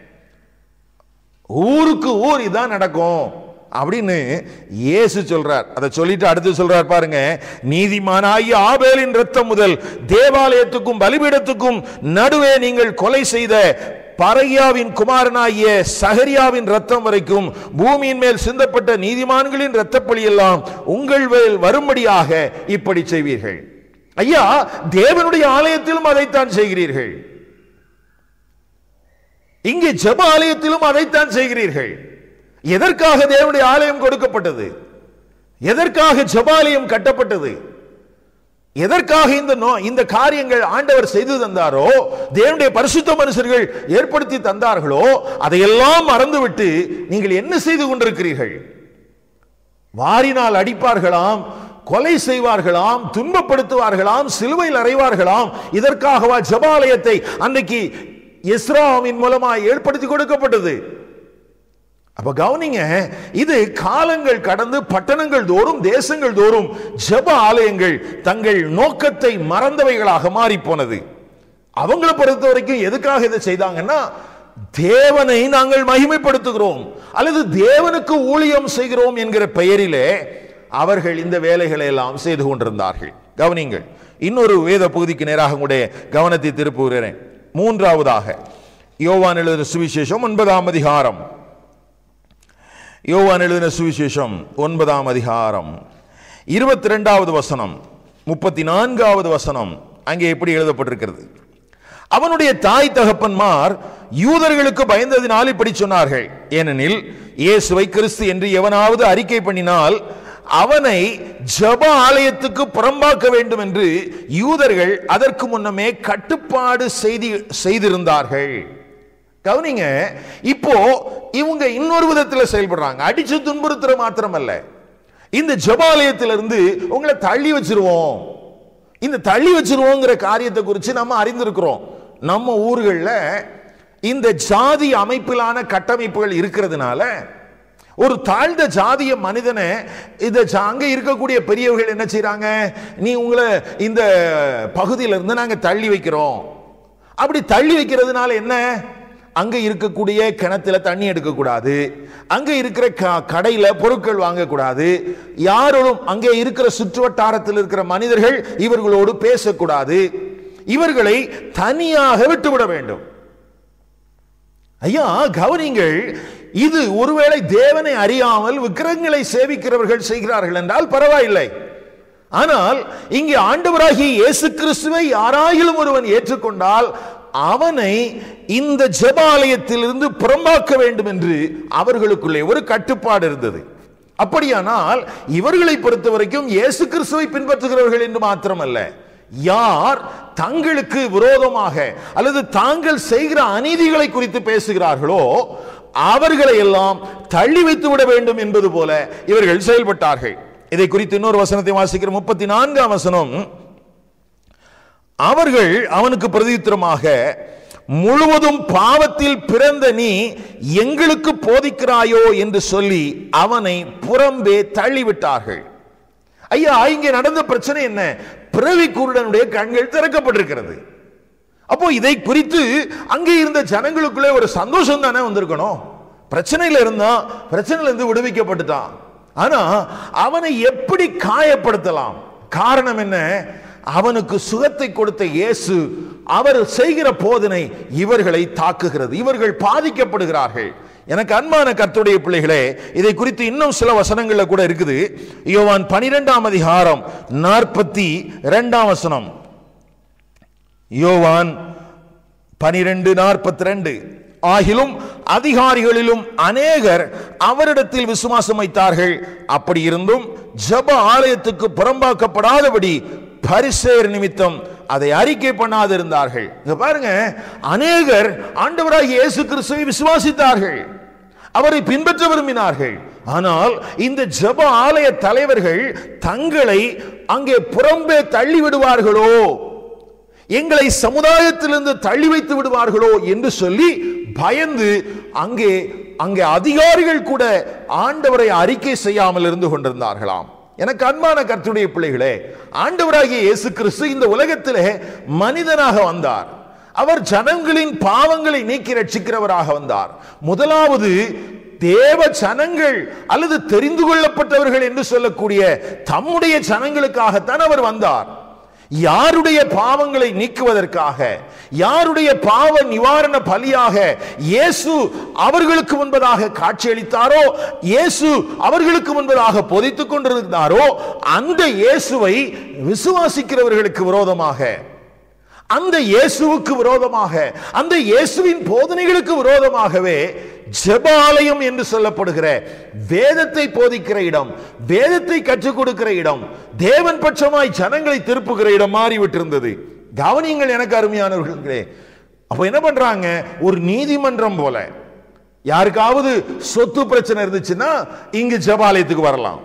ஊருக்கு ஊர் இதான் நடக்கும் அப்படின்னு இயேசு சொல்றார் அதை சொல்லிட்டு அடுத்து சொல்றார் பாருங்க நீதிமானாகிய ஆபேலின் ரத்தம் முதல் தேவாலயத்துக்கும் பலிபீடத்துக்கும் நடுவே நீங்கள் கொலை செய்த பரகியாவின் குமாரனாகிய சகரியாவின் ரத்தம் வரைக்கும் பூமியின் மேல் சிந்தப்பட்ட நீதிமான்களின் இரத்தப்பழி எல்லாம் உங்கள் மேல் வரும்படியாக இப்படி செய்வீர்கள் ஐயா தேவனுடைய ஆலயத்திலும் அதைத்தான் செய்கிறீர்கள் இங்கே ஜெப ஆலயத்திலும் அதைத்தான் செய்கிறீர்கள் எதற்காக தேவனுடைய ஆலயம் கொடுக்கப்பட்டது எதற்காக ஜெபாலயம் கட்டப்பட்டது எதற்காக இந்த நோ இந்த காரியங்கள் ஆண்டவர் செய்து தந்தாரோ தேவனுடைய பரிசுத்த மனுஷர்கள் ஏற்படுத்தி தந்தார்களோ அதையெல்லாம் மறந்துவிட்டு நீங்கள் என்ன செய்து கொண்டிருக்கிறீர்கள் வாரினால் அடிப்பார்களாம் கொலை செய்வார்களாம் துன்பப்படுத்துவார்களாம் சிலுவையில் அறைவார்களாம் இதற்காகவா ஜபாலயத்தை அன்னைக்கு இஸ்ராமின் மூலமாக ஏற்படுத்தி கொடுக்கப்பட்டது அப்ப கவனிங்க இது காலங்கள் கடந்து பட்டணங்கள் தோறும் தேசங்கள் தோறும் ஜெப ஆலயங்கள் தங்கள் நோக்கத்தை மறந்தவைகளாக மாறி போனது அவங்கள பொறுத்த வரைக்கும் எதுக்காக இதை செய்தாங்கன்னா தேவனை நாங்கள் மகிமைப்படுத்துகிறோம் அல்லது தேவனுக்கு ஊழியம் செய்கிறோம் என்கிற பெயரிலே அவர்கள் இந்த வேலைகளை எல்லாம் செய்து கொண்டிருந்தார்கள் கவனிங்கள் இன்னொரு வேத பகுதிக்கு நேராக உங்களுடைய கவனத்தை திருப்புகிறேன் மூன்றாவதாக யோவான் எழுதின சுவிசேஷம் ஒன்பதாம் அதிகாரம் யோவான் எழுதின சுவிசேஷம் ஒன்பதாம் அதிகாரம் இருபத்தி ரெண்டாவது வசனம் முப்பத்தி நான்காவது வசனம் அங்கே எப்படி எழுதப்பட்டிருக்கிறது அவனுடைய தாய் தகப்பன்மார் யூதர்களுக்கு பயந்ததினால் இப்படி சொன்னார்கள் ஏனெனில் இயேசுவை கிறிஸ்து என்று எவனாவது அறிக்கை பண்ணினால் அவனை ஜப ஆலயத்துக்கு புறம்பாக்க வேண்டும் என்று யூதர்கள் அதற்கு முன்னமே கட்டுப்பாடு செய்தி செய்திருந்தார்கள் கவனிங்க இப்போ இவங்க இன்னொரு விதத்தில் செயல்படுறாங்க அடிச்சு துன்புறுத்துற மாத்திரமல்ல இந்த ஜபாலயத்திலிருந்து உங்களை தள்ளி வச்சிருவோம் இந்த தள்ளி வச்சிருவோங்கிற காரியத்தை குறித்து நம்ம அறிந்திருக்கிறோம் நம்ம ஊர்களில் இந்த ஜாதி அமைப்பிலான கட்டமைப்புகள் இருக்கிறதுனால ஒரு தாழ்ந்த ஜாதிய மனிதனை இந்த ஜா- அங்க இருக்கக்கூடிய பெரியவர்கள் என்ன செய்றாங்க நீ உங்களை இந்த பகுதியில இருந்து நாங்க தள்ளி வைக்கிறோம் அப்படி தள்ளி வைக்கிறதுனால என்ன அங்க இருக்கக்கூடிய கிணத்துல தண்ணி எடுக்கக்கூடாது அங்க இருக்கிற க- கடையில பொருட்கள் வாங்கக்கூடாது யாரோடும் அங்கே இருக்கிற சுற்றுவட்டாரத்தில் இருக்கிற மனிதர்கள் இவர்களோடு பேசக்கூடாது இவர்களை தனியாக விட்டுவிட வேண்டும் ஐயா கவனிங்கள் இது ஒருவேளை தேவனை அறியாமல் விக்கிரகங்களை சேவிக்கிறவர்கள் செய்கிறார்கள் என்றால் பரவாயில்லை ஆனால் இங்கே ஆண்டவராகிய இயேசு கிறிஸ்துவை யாராயிலும் ஒருவன் ஏற்றுக்கொண்டால் அவனை இந்த ஜெபாலயத்திலிருந்து புறம்பாக்க வேண்டும் என்று அவர்களுக்குள்ளே ஒரு கட்டுப்பாடு இருந்தது அப்படியானால் இவர்களை பொறுத்த வரைக்கும் இயேசு கிறிஸ்துவை பின்பற்றுகிறவர்கள் என்று மாத்திரமல்ல யார் தங்களுக்கு விரோதமாக அல்லது தாங்கள் செய்கிற அநீதிகளை குறித்து பேசுகிறார்களோ அவர்களை எல்லாம் தள்ளி வைத்து விட வேண்டும் என்பது போல இவர்கள் செயல்பட்டார்கள் இதை குறித்து இன்னொரு வசனத்தை வாசிக்கிற முப்பத்தி நான்காம் வசனம் அவர்கள் அவனுக்கு பிரதித்திரமாக முழுவதும் பாவத்தில் பிறந்த நீ எங்களுக்கு போதிக்கிறாயோ என்று சொல்லி அவனை புறம்பே தள்ளிவிட்டார்கள் ஐயா இங்கே நடந்த பிரச்சனை என்ன பிறவி குருடனுடைய கண்கள் திறக்கப்பட்டிருக்கிறது அப்போ இதை குறித்து அங்கே இருந்த ஜனங்களுக்குள்ளே ஒரு சந்தோஷம் தானே வந்திருக்கணும் பிரச்சனையில இருந்தான் பிரச்சனையில இருந்து விடுவிக்கப்பட்டுட்டான் ஆனா அவனை எப்படி காயப்படுத்தலாம் காரணம் என்ன அவனுக்கு சுகத்தை கொடுத்த இயேசு அவர் செய்கிற போதனை இவர்களை தாக்குகிறது இவர்கள் பாதிக்கப்படுகிறார்கள் எனக்கு அன்பான கர்த்தருடைய பிள்ளைகளே இதை குறித்து இன்னும் சில வசனங்கள்ல கூட இருக்குது யோவான் பனிரெண்டாம் அதிகாரம் நாற்பத்தி இரண்டாம் வசனம் யோவான் பனிரெண்டு நாற்பத்தி ரெண்டு ஆகிலும் அதிகாரிகளிலும் அநேகர் அவரிடத்தில் விசுவாசம் வைத்தார்கள் அப்படி இருந்தும் ஜப ஆலயத்துக்கு புறம்பாக்கப்படாதபடி பரிசேர் நிமித்தம் அதை அறிக்கை பண்ணாதிருந்தார்கள் இங்க பாருங்க அநேகர் ஆண்டவராகிய இயேசு கிறிஸ்துவை விசுவாசித்தார்கள் அவரை பின்பற்ற விரும்பினார்கள் ஆனால் இந்த ஜப ஆலய தலைவர்கள் தங்களை அங்கே புறம்பே தள்ளி விடுவார்களோ எங்களை சமுதாயத்திலிருந்து தள்ளி வைத்து விடுவார்களோ என்று சொல்லி பயந்து அங்கே அங்கே அதிகாரிகள் கூட ஆண்டவரை அறிக்கை செய்யாமல் இருந்து கொண்டிருந்தார்களாம் எனக்கு அன்பான கர்த்தருடைய பிள்ளைகளே ஆண்டவராகிய இயேசு கிறிஸ்து இந்த உலகத்திலே மனிதனாக வந்தார் அவர் ஜனங்களின் பாவங்களை நீக்கி ரட்சிக்கிறவராக வந்தார் முதலாவது தேவ ஜனங்கள் அல்லது தெரிந்து கொள்ளப்பட்டவர்கள் என்று சொல்லக்கூடிய தம்முடைய ஜனங்களுக்காகத்தான் அவர் வந்தார் யாருடைய பாவங்களை நீக்குவதற்காக யாருடைய பாவ நிவாரண பலியாக இயேசு அவர்களுக்கு முன்பதாக காட்சியளித்தாரோ இயேசு அவர்களுக்கு முன்பதாக பொதித்துக் கொண்டிருந்தாரோ அந்த இயேசுவை விசுவாசிக்கிறவர்களுக்கு விரோதமாக அந்த இயேசுவுக்கு விரோதமாக அந்த இயேசுவின் போதனைகளுக்கு விரோதமாகவே ஜெபாலயம் என்று சொல்லப்படுகிற வேதத்தை போதிக்கிற இடம் வேதத்தை கற்றுக் கொடுக்கிற இடம் தேவன் பட்சமாய் ஜனங்களை திருப்புகிற இடம் மாறிவிட்டிருந்தது கவனியங்கள் எனக்கு அருமையானவர்களே அப்ப என்ன பண்றாங்க ஒரு நீதிமன்றம் போல யாருக்காவது சொத்து பிரச்சனை இருந்துச்சுன்னா இங்கு ஜெபாலயத்துக்கு வரலாம்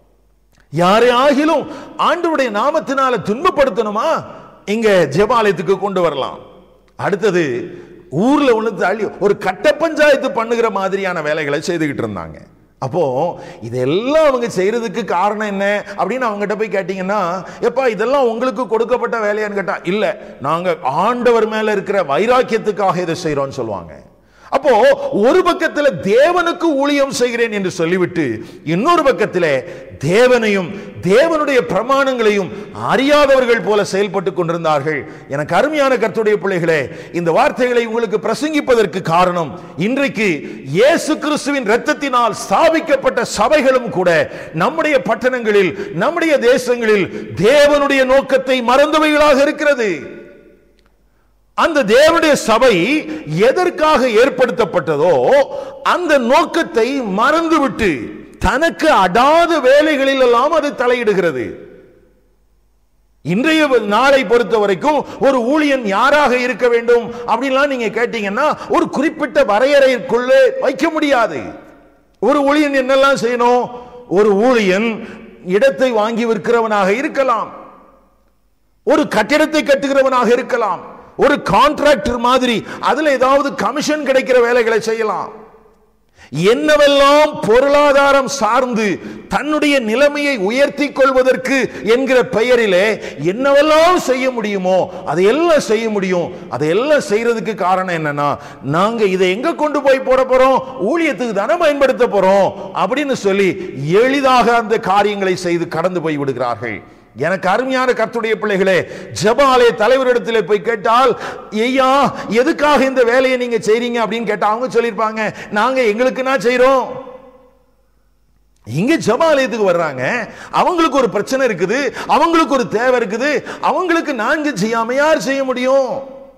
யாரை ஆகிலும் ஆண்டவருடைய நாமத்தினால துன்பப்படுத்தணுமா இங்க ஜெபாலயத்துக்கு கொண்டு வரலாம் அடுத்தது ஊர்ல ஒண்ணு தள்ளி ஒரு கட்ட பஞ்சாயத்து பண்ணுகிற மாதிரியான வேலைகளை செய்துகிட்டு இருந்தாங்க அப்போ இதெல்லாம் அவங்க செய்யறதுக்கு காரணம் என்ன அப்படின்னு அவங்ககிட்ட போய் கேட்டீங்கன்னா எப்பா இதெல்லாம் உங்களுக்கு கொடுக்கப்பட்ட வேலையான்னு கேட்டா இல்ல நாங்க ஆண்டவர் மேல இருக்கிற வைராக்கியத்துக்காக இதை செய்றோம்னு சொல்லுவாங்க அப்போ ஒரு பக்கத்தில் தேவனுக்கு ஊழியம் செய்கிறேன் என்று சொல்லிவிட்டு இன்னொரு பக்கத்தில் தேவனையும் தேவனுடைய பிரமாணங்களையும் அறியாதவர்கள் போல செயல்பட்டு கொண்டிருந்தார்கள் எனக்கு அருமையான கர்த்தருடைய பிள்ளைகளே இந்த வார்த்தைகளை உங்களுக்கு பிரசங்கிப்பதற்கு காரணம் இன்றைக்கு இயேசு கிறிஸ்துவின் இரத்தத்தினால் ஸ்தாபிக்கப்பட்ட சபைகளும் கூட நம்முடைய பட்டணங்களில் நம்முடைய தேசங்களில் தேவனுடைய நோக்கத்தை மறந்தவைகளாக இருக்கிறது அந்த தேவனுடைய சபை எதற்காக ஏற்படுத்தப்பட்டதோ அந்த நோக்கத்தை மறந்துவிட்டு தனக்கு அடாத வேலைகளில் எல்லாம் அது தலையிடுகிறது இன்றைய நாளை பொறுத்த வரைக்கும் ஒரு ஊழியன் யாராக இருக்க வேண்டும் அப்படின்லாம் நீங்க கேட்டீங்கன்னா ஒரு குறிப்பிட்ட வரையறைக்குள்ளே வைக்க முடியாது ஒரு ஊழியன் என்னெல்லாம் செய்யணும் ஒரு ஊழியன் இடத்தை வாங்கி விற்கிறவனாக இருக்கலாம் ஒரு கட்டிடத்தை கட்டுகிறவனாக இருக்கலாம் ஒரு கான்ட்ராக்டர் மாதிரி அதுல ஏதாவது கமிஷன் கிடைக்கிற வேலைகளை செய்யலாம் என்னவெல்லாம் பொருளாதாரம் சார்ந்து தன்னுடைய நிலைமையை உயர்த்தி கொள்வதற்கு என்கிற பெயரிலே என்னவெல்லாம் செய்ய முடியுமோ அதையெல்லாம் செய்ய முடியும் அதையெல்லாம் செய்யறதுக்கு காரணம் என்னன்னா நாங்க இதை எங்க கொண்டு போய் போட போறோம் ஊழியத்துக்கு தானே பயன்படுத்த போறோம் அப்படின்னு சொல்லி எளிதாக அந்த காரியங்களை செய்து கடந்து போய் விடுகிறார்கள் எனக்கு அருமையான கர்த்துடைய பிள்ளைகளே ஜபாலய தலைவரிடத்தில் போய் கேட்டால் ஐயா எதுக்காக இந்த வேலையை நீங்க செய்றீங்க அப்படின்னு கேட்டா அவங்க சொல்லியிருப்பாங்க நாங்க எங்களுக்குன்னா செய்றோம் இங்க ஜபாலயத்துக்கு வர்றாங்க அவங்களுக்கு ஒரு பிரச்சனை இருக்குது அவங்களுக்கு ஒரு தேவை இருக்குது அவங்களுக்கு நான்கு செய்யாம யார் செய்ய முடியும்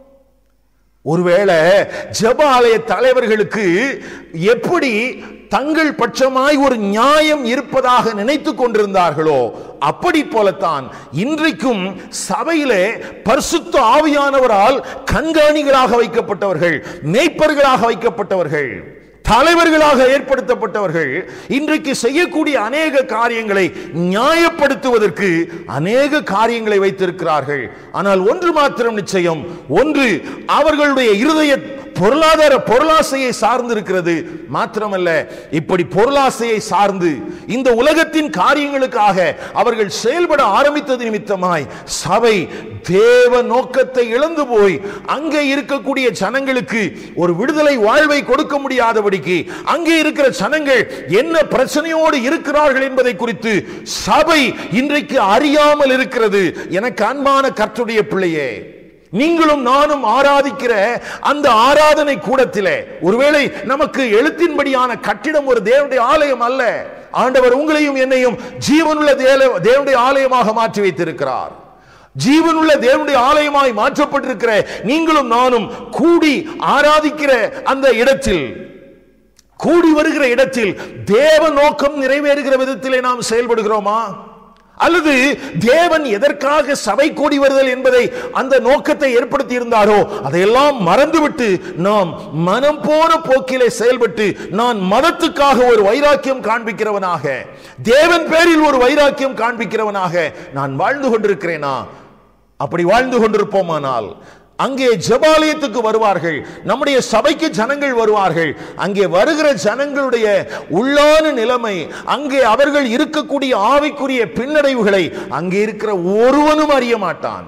ஒருவேளை ஜப ஆலய தலைவர்களுக்கு எப்படி தங்கள் பட்சமாய் ஒரு நியாயம் இருப்பதாக நினைத்துக் கொண்டிருந்தார்களோ அப்படி போலத்தான் இன்றைக்கும் சபையிலே பரிசுத்த ஆவியானவரால் கண்காணிகளாக வைக்கப்பட்டவர்கள் மேய்ப்பர்களாக வைக்கப்பட்டவர்கள் தலைவர்களாக ஏற்படுத்தப்பட்டவர்கள் இன்றைக்கு செய்யக்கூடிய அநேக காரியங்களை நியாயப்படுத்துவதற்கு அநேக காரியங்களை வைத்திருக்கிறார்கள் ஆனால் ஒன்று மாத்திரம் நிச்சயம் ஒன்று அவர்களுடைய இருதய பொருளாதார பொருளாசையை சார்ந்து இருக்கிறது மாத்திரமல்ல இப்படி பொருளாசையை சார்ந்து இந்த உலகத்தின் காரியங்களுக்காக அவர்கள் செயல்பட ஆரம்பித்தது நிமித்தமாய் சபை தேவ நோக்கத்தை இழந்து போய் அங்கே இருக்கக்கூடிய ஜனங்களுக்கு ஒரு விடுதலை வாழ்வை கொடுக்க முடியாதபடிக்கு அங்கே இருக்கிற ஜனங்கள் என்ன பிரச்சனையோடு இருக்கிறார்கள் என்பதை குறித்து சபை இன்றைக்கு அறியாமல் இருக்கிறது எனக்கு அன்பான கர்த்துடைய பிள்ளையே நீங்களும் நானும் ஆராதிக்கிற அந்த ஆராதனை கூடத்திலே ஒருவேளை நமக்கு எழுத்தின்படியான கட்டிடம் ஒரு தேவனுடைய ஆலயம் அல்ல ஆண்டவர் உங்களையும் என்னையும் ஜீவனுள்ள தேவ- தேவனுடைய ஆலயமாக மாற்றி வைத்திருக்கிறார் ஜீவனுள்ள தேவனுடைய ஆலயமாய் மாற்றப்பட்டிருக்கிற நீங்களும் நானும் கூடி ஆராதிக்கிற அந்த இடத்தில் கூடி வருகிற இடத்தில் தேவ நோக்கம் நிறைவேறுகிற விதத்திலே நாம் செயல்படுகிறோமா அல்லது தேவன் எதற்காக சபை கூடி வருதல் என்பதை அந்த நோக்கத்தை ஏற்படுத்தி இருந்தாரோ அதையெல்லாம் மறந்துவிட்டு நாம் மனம் போன போக்கிலே செயல்பட்டு நான் மதத்துக்காக ஒரு வைராக்கியம் காண்பிக்கிறவனாக தேவன் பேரில் ஒரு வைராக்கியம் காண்பிக்கிறவனாக நான் வாழ்ந்து கொண்டிருக்கிறேனா அப்படி வாழ்ந்து கொண்டிருப்போமானால் அங்கே ஜெபாலயத்துக்கு வருவார்கள் நம்முடைய சபைக்கு ஜனங்கள் வருவார்கள் அங்கே வருகிற ஜனங்களுடைய உள்ளான நிலைமை அங்கே அவர்கள் இருக்கக்கூடிய ஆவிக்குரிய பின்னடைவுகளை அங்கே இருக்கிற ஒருவனும் அறிய மாட்டான்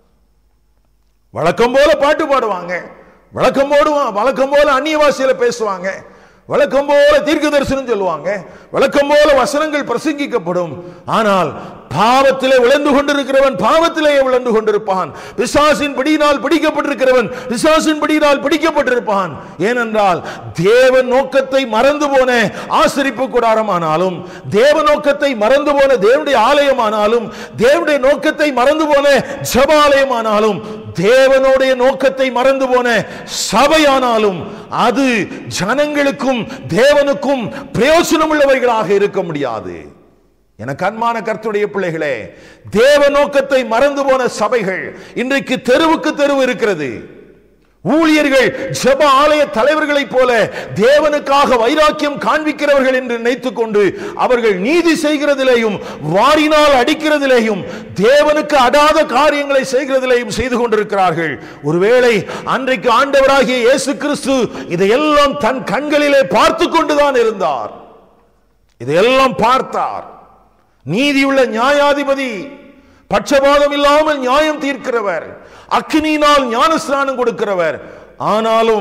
வழக்கம் போல பாட்டு பாடுவாங்க வழக்கம் போடுவான் வழக்கம் போல அந்நிய பாஷையில பேசுவாங்க வழக்கம் போல தீர்க்க தரிசனம் சொல்லுவாங்க வழக்கம் போல வசனங்கள் பிரசங்கிக்கப்படும் ஆனால் பாவத்திலே விழுந்து கொண்டிருக்கிறவன் பாவத்திலே விழுந்து கொண்டிருப்பான் பிசாசின் பிடியினால் பிடிக்கப்பட்டிருக்கிறவன் பிசாசின் பிடியினால் பிடிக்கப்பட்டிருப்பான் ஏனென்றால் தேவ நோக்கத்தை மறந்து போன ஆசரிப்பு கூடாரமானாலும் தேவ நோக்கத்தை மறந்து போன தேவனுடைய ஆலயமானாலும் தேவனுடைய நோக்கத்தை மறந்து போன ஜபாலயமானாலும் தேவனுடைய நோக்கத்தை மறந்து போன சபையானாலும் அது ஜனங்களுக்கும் தேவனுக்கும் பிரயோஜனம் உள்ளவைகளாக இருக்க முடியாது எனக்கு அன்பான கர்த்தருடைய பிள்ளைகளே தேவ நோக்கத்தை மறந்து போன சபைகள் இன்றைக்கு தெருவுக்கு தெருவு இருக்கிறது ஊழியர்கள் ஜெப ஆலய தலைவர்களைப் போல தேவனுக்காக வைராக்கியம் காண்பிக்கிறவர்கள் என்று நினைத்துக் கொண்டு அவர்கள் நீதி செய்கிறதிலேயும் வாரினால் அடிக்கிறதிலேயும் தேவனுக்கு அடாத காரியங்களை செய்கிறதிலேயும் செய்து கொண்டிருக்கிறார்கள் ஒருவேளை அன்றைக்கு ஆண்டவராகிய இயேசு கிறிஸ்து இதையெல்லாம் தன் கண்களிலே பார்த்து கொண்டுதான் இருந்தார் இதையெல்லாம் பார்த்தார் நீதியுள்ள நியாயாதிபதி பட்சபாதம் இல்லாமல் நியாயம் தீர்க்கிறவர் அக்னியினால் ஞானஸ்நானம் கொடுக்கிறவர் ஆனாலும்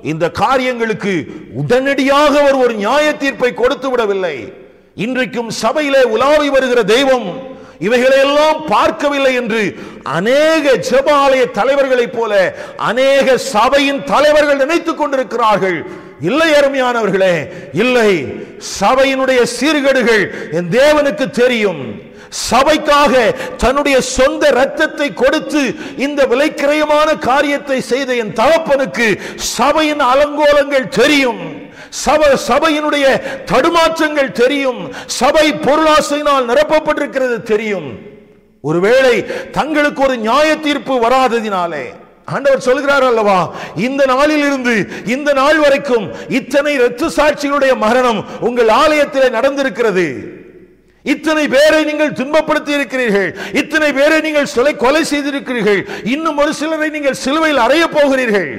இந்த காரியங்களுக்கு உடனடியாக அவர் ஒரு நியாய தீர்ப்பை கொடுத்து விடவில்லை இன்றைக்கும் சபையிலே உலாவி வருகிற தெய்வம் இவைகளையெல்லாம் பார்க்கவில்லை என்று அநேக ஜெப ஆலய தலைவர்களைப் போல அநேக சபையின் தலைவர்கள் நினைத்துக் கொண்டிருக்கிறார்கள் இல்லை அருமையானவர்களே இல்லை சபையினுடைய சீர்கேடுகள் என் தேவனுக்கு தெரியும் சபைக்காக தன்னுடைய சொந்த ரத்தத்தை கொடுத்து இந்த விலைக்கிரயமான காரியத்தை செய்த என் தகப்பனுக்கு சபையின் அலங்கோலங்கள் தெரியும் சபை சபையினுடைய தடுமாற்றங்கள் தெரியும் சபை பொருளாசையினால் நிரப்பப்பட்டிருக்கிறது தெரியும் ஒருவேளை தங்களுக்கு ஒரு நியாய தீர்ப்பு வராததினாலே ஆண்டவர் சொல்கிறார் அல்லவா இந்த நாளில் இருந்து இந்த நாள் வரைக்கும் இத்தனை இரத்த சாட்சிகளுடைய மரணம் உங்கள் ஆலயத்தில் நடந்திருக்கிறது இத்தனை பேரை நீங்கள் துன்பப்படுத்தி இருக்கிறீர்கள் இத்தனை பேரை நீங்கள் சிலை கொலை செய்திருக்கிறீர்கள் இன்னும் ஒரு சிலரை நீங்கள் சிலுவையில் அறைய போகிறீர்கள்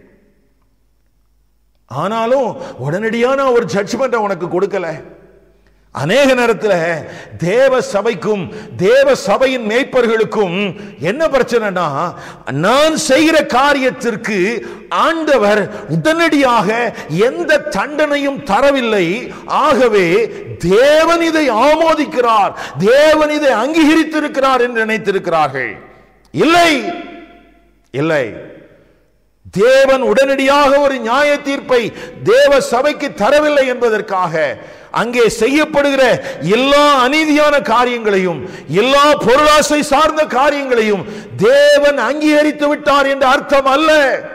ஆனாலும் உடனடியான ஒரு ஜட்ஜ்மெண்ட் உனக்கு கொடுக்கல அநேக நேரத்தில் தேவ சபைக்கும் தேவ சபையின் மேய்ப்பர்களுக்கும் என்ன பிரச்சனைனா நான் செய்கிற காரியத்திற்கு ஆண்டவர் உடனடியாக எந்த தண்டனையும் தரவில்லை ஆகவே தேவன் இதை ஆமோதிக்கிறார் தேவன் இதை அங்கீகரித்திருக்கிறார் என்று நினைத்திருக்கிறார்கள் இல்லை இல்லை தேவன் உடனடியாக ஒரு நியாய தீர்ப்பை தேவ சபைக்கு தரவில்லை என்பதற்காக அங்கே செய்யப்படுகிற எல்லா அநீதியான காரியங்களையும் எல்லா பொருளாசை சார்ந்த காரியங்களையும் தேவன் அங்கீகரித்து விட்டார் என்ற அர்த்தம் அல்ல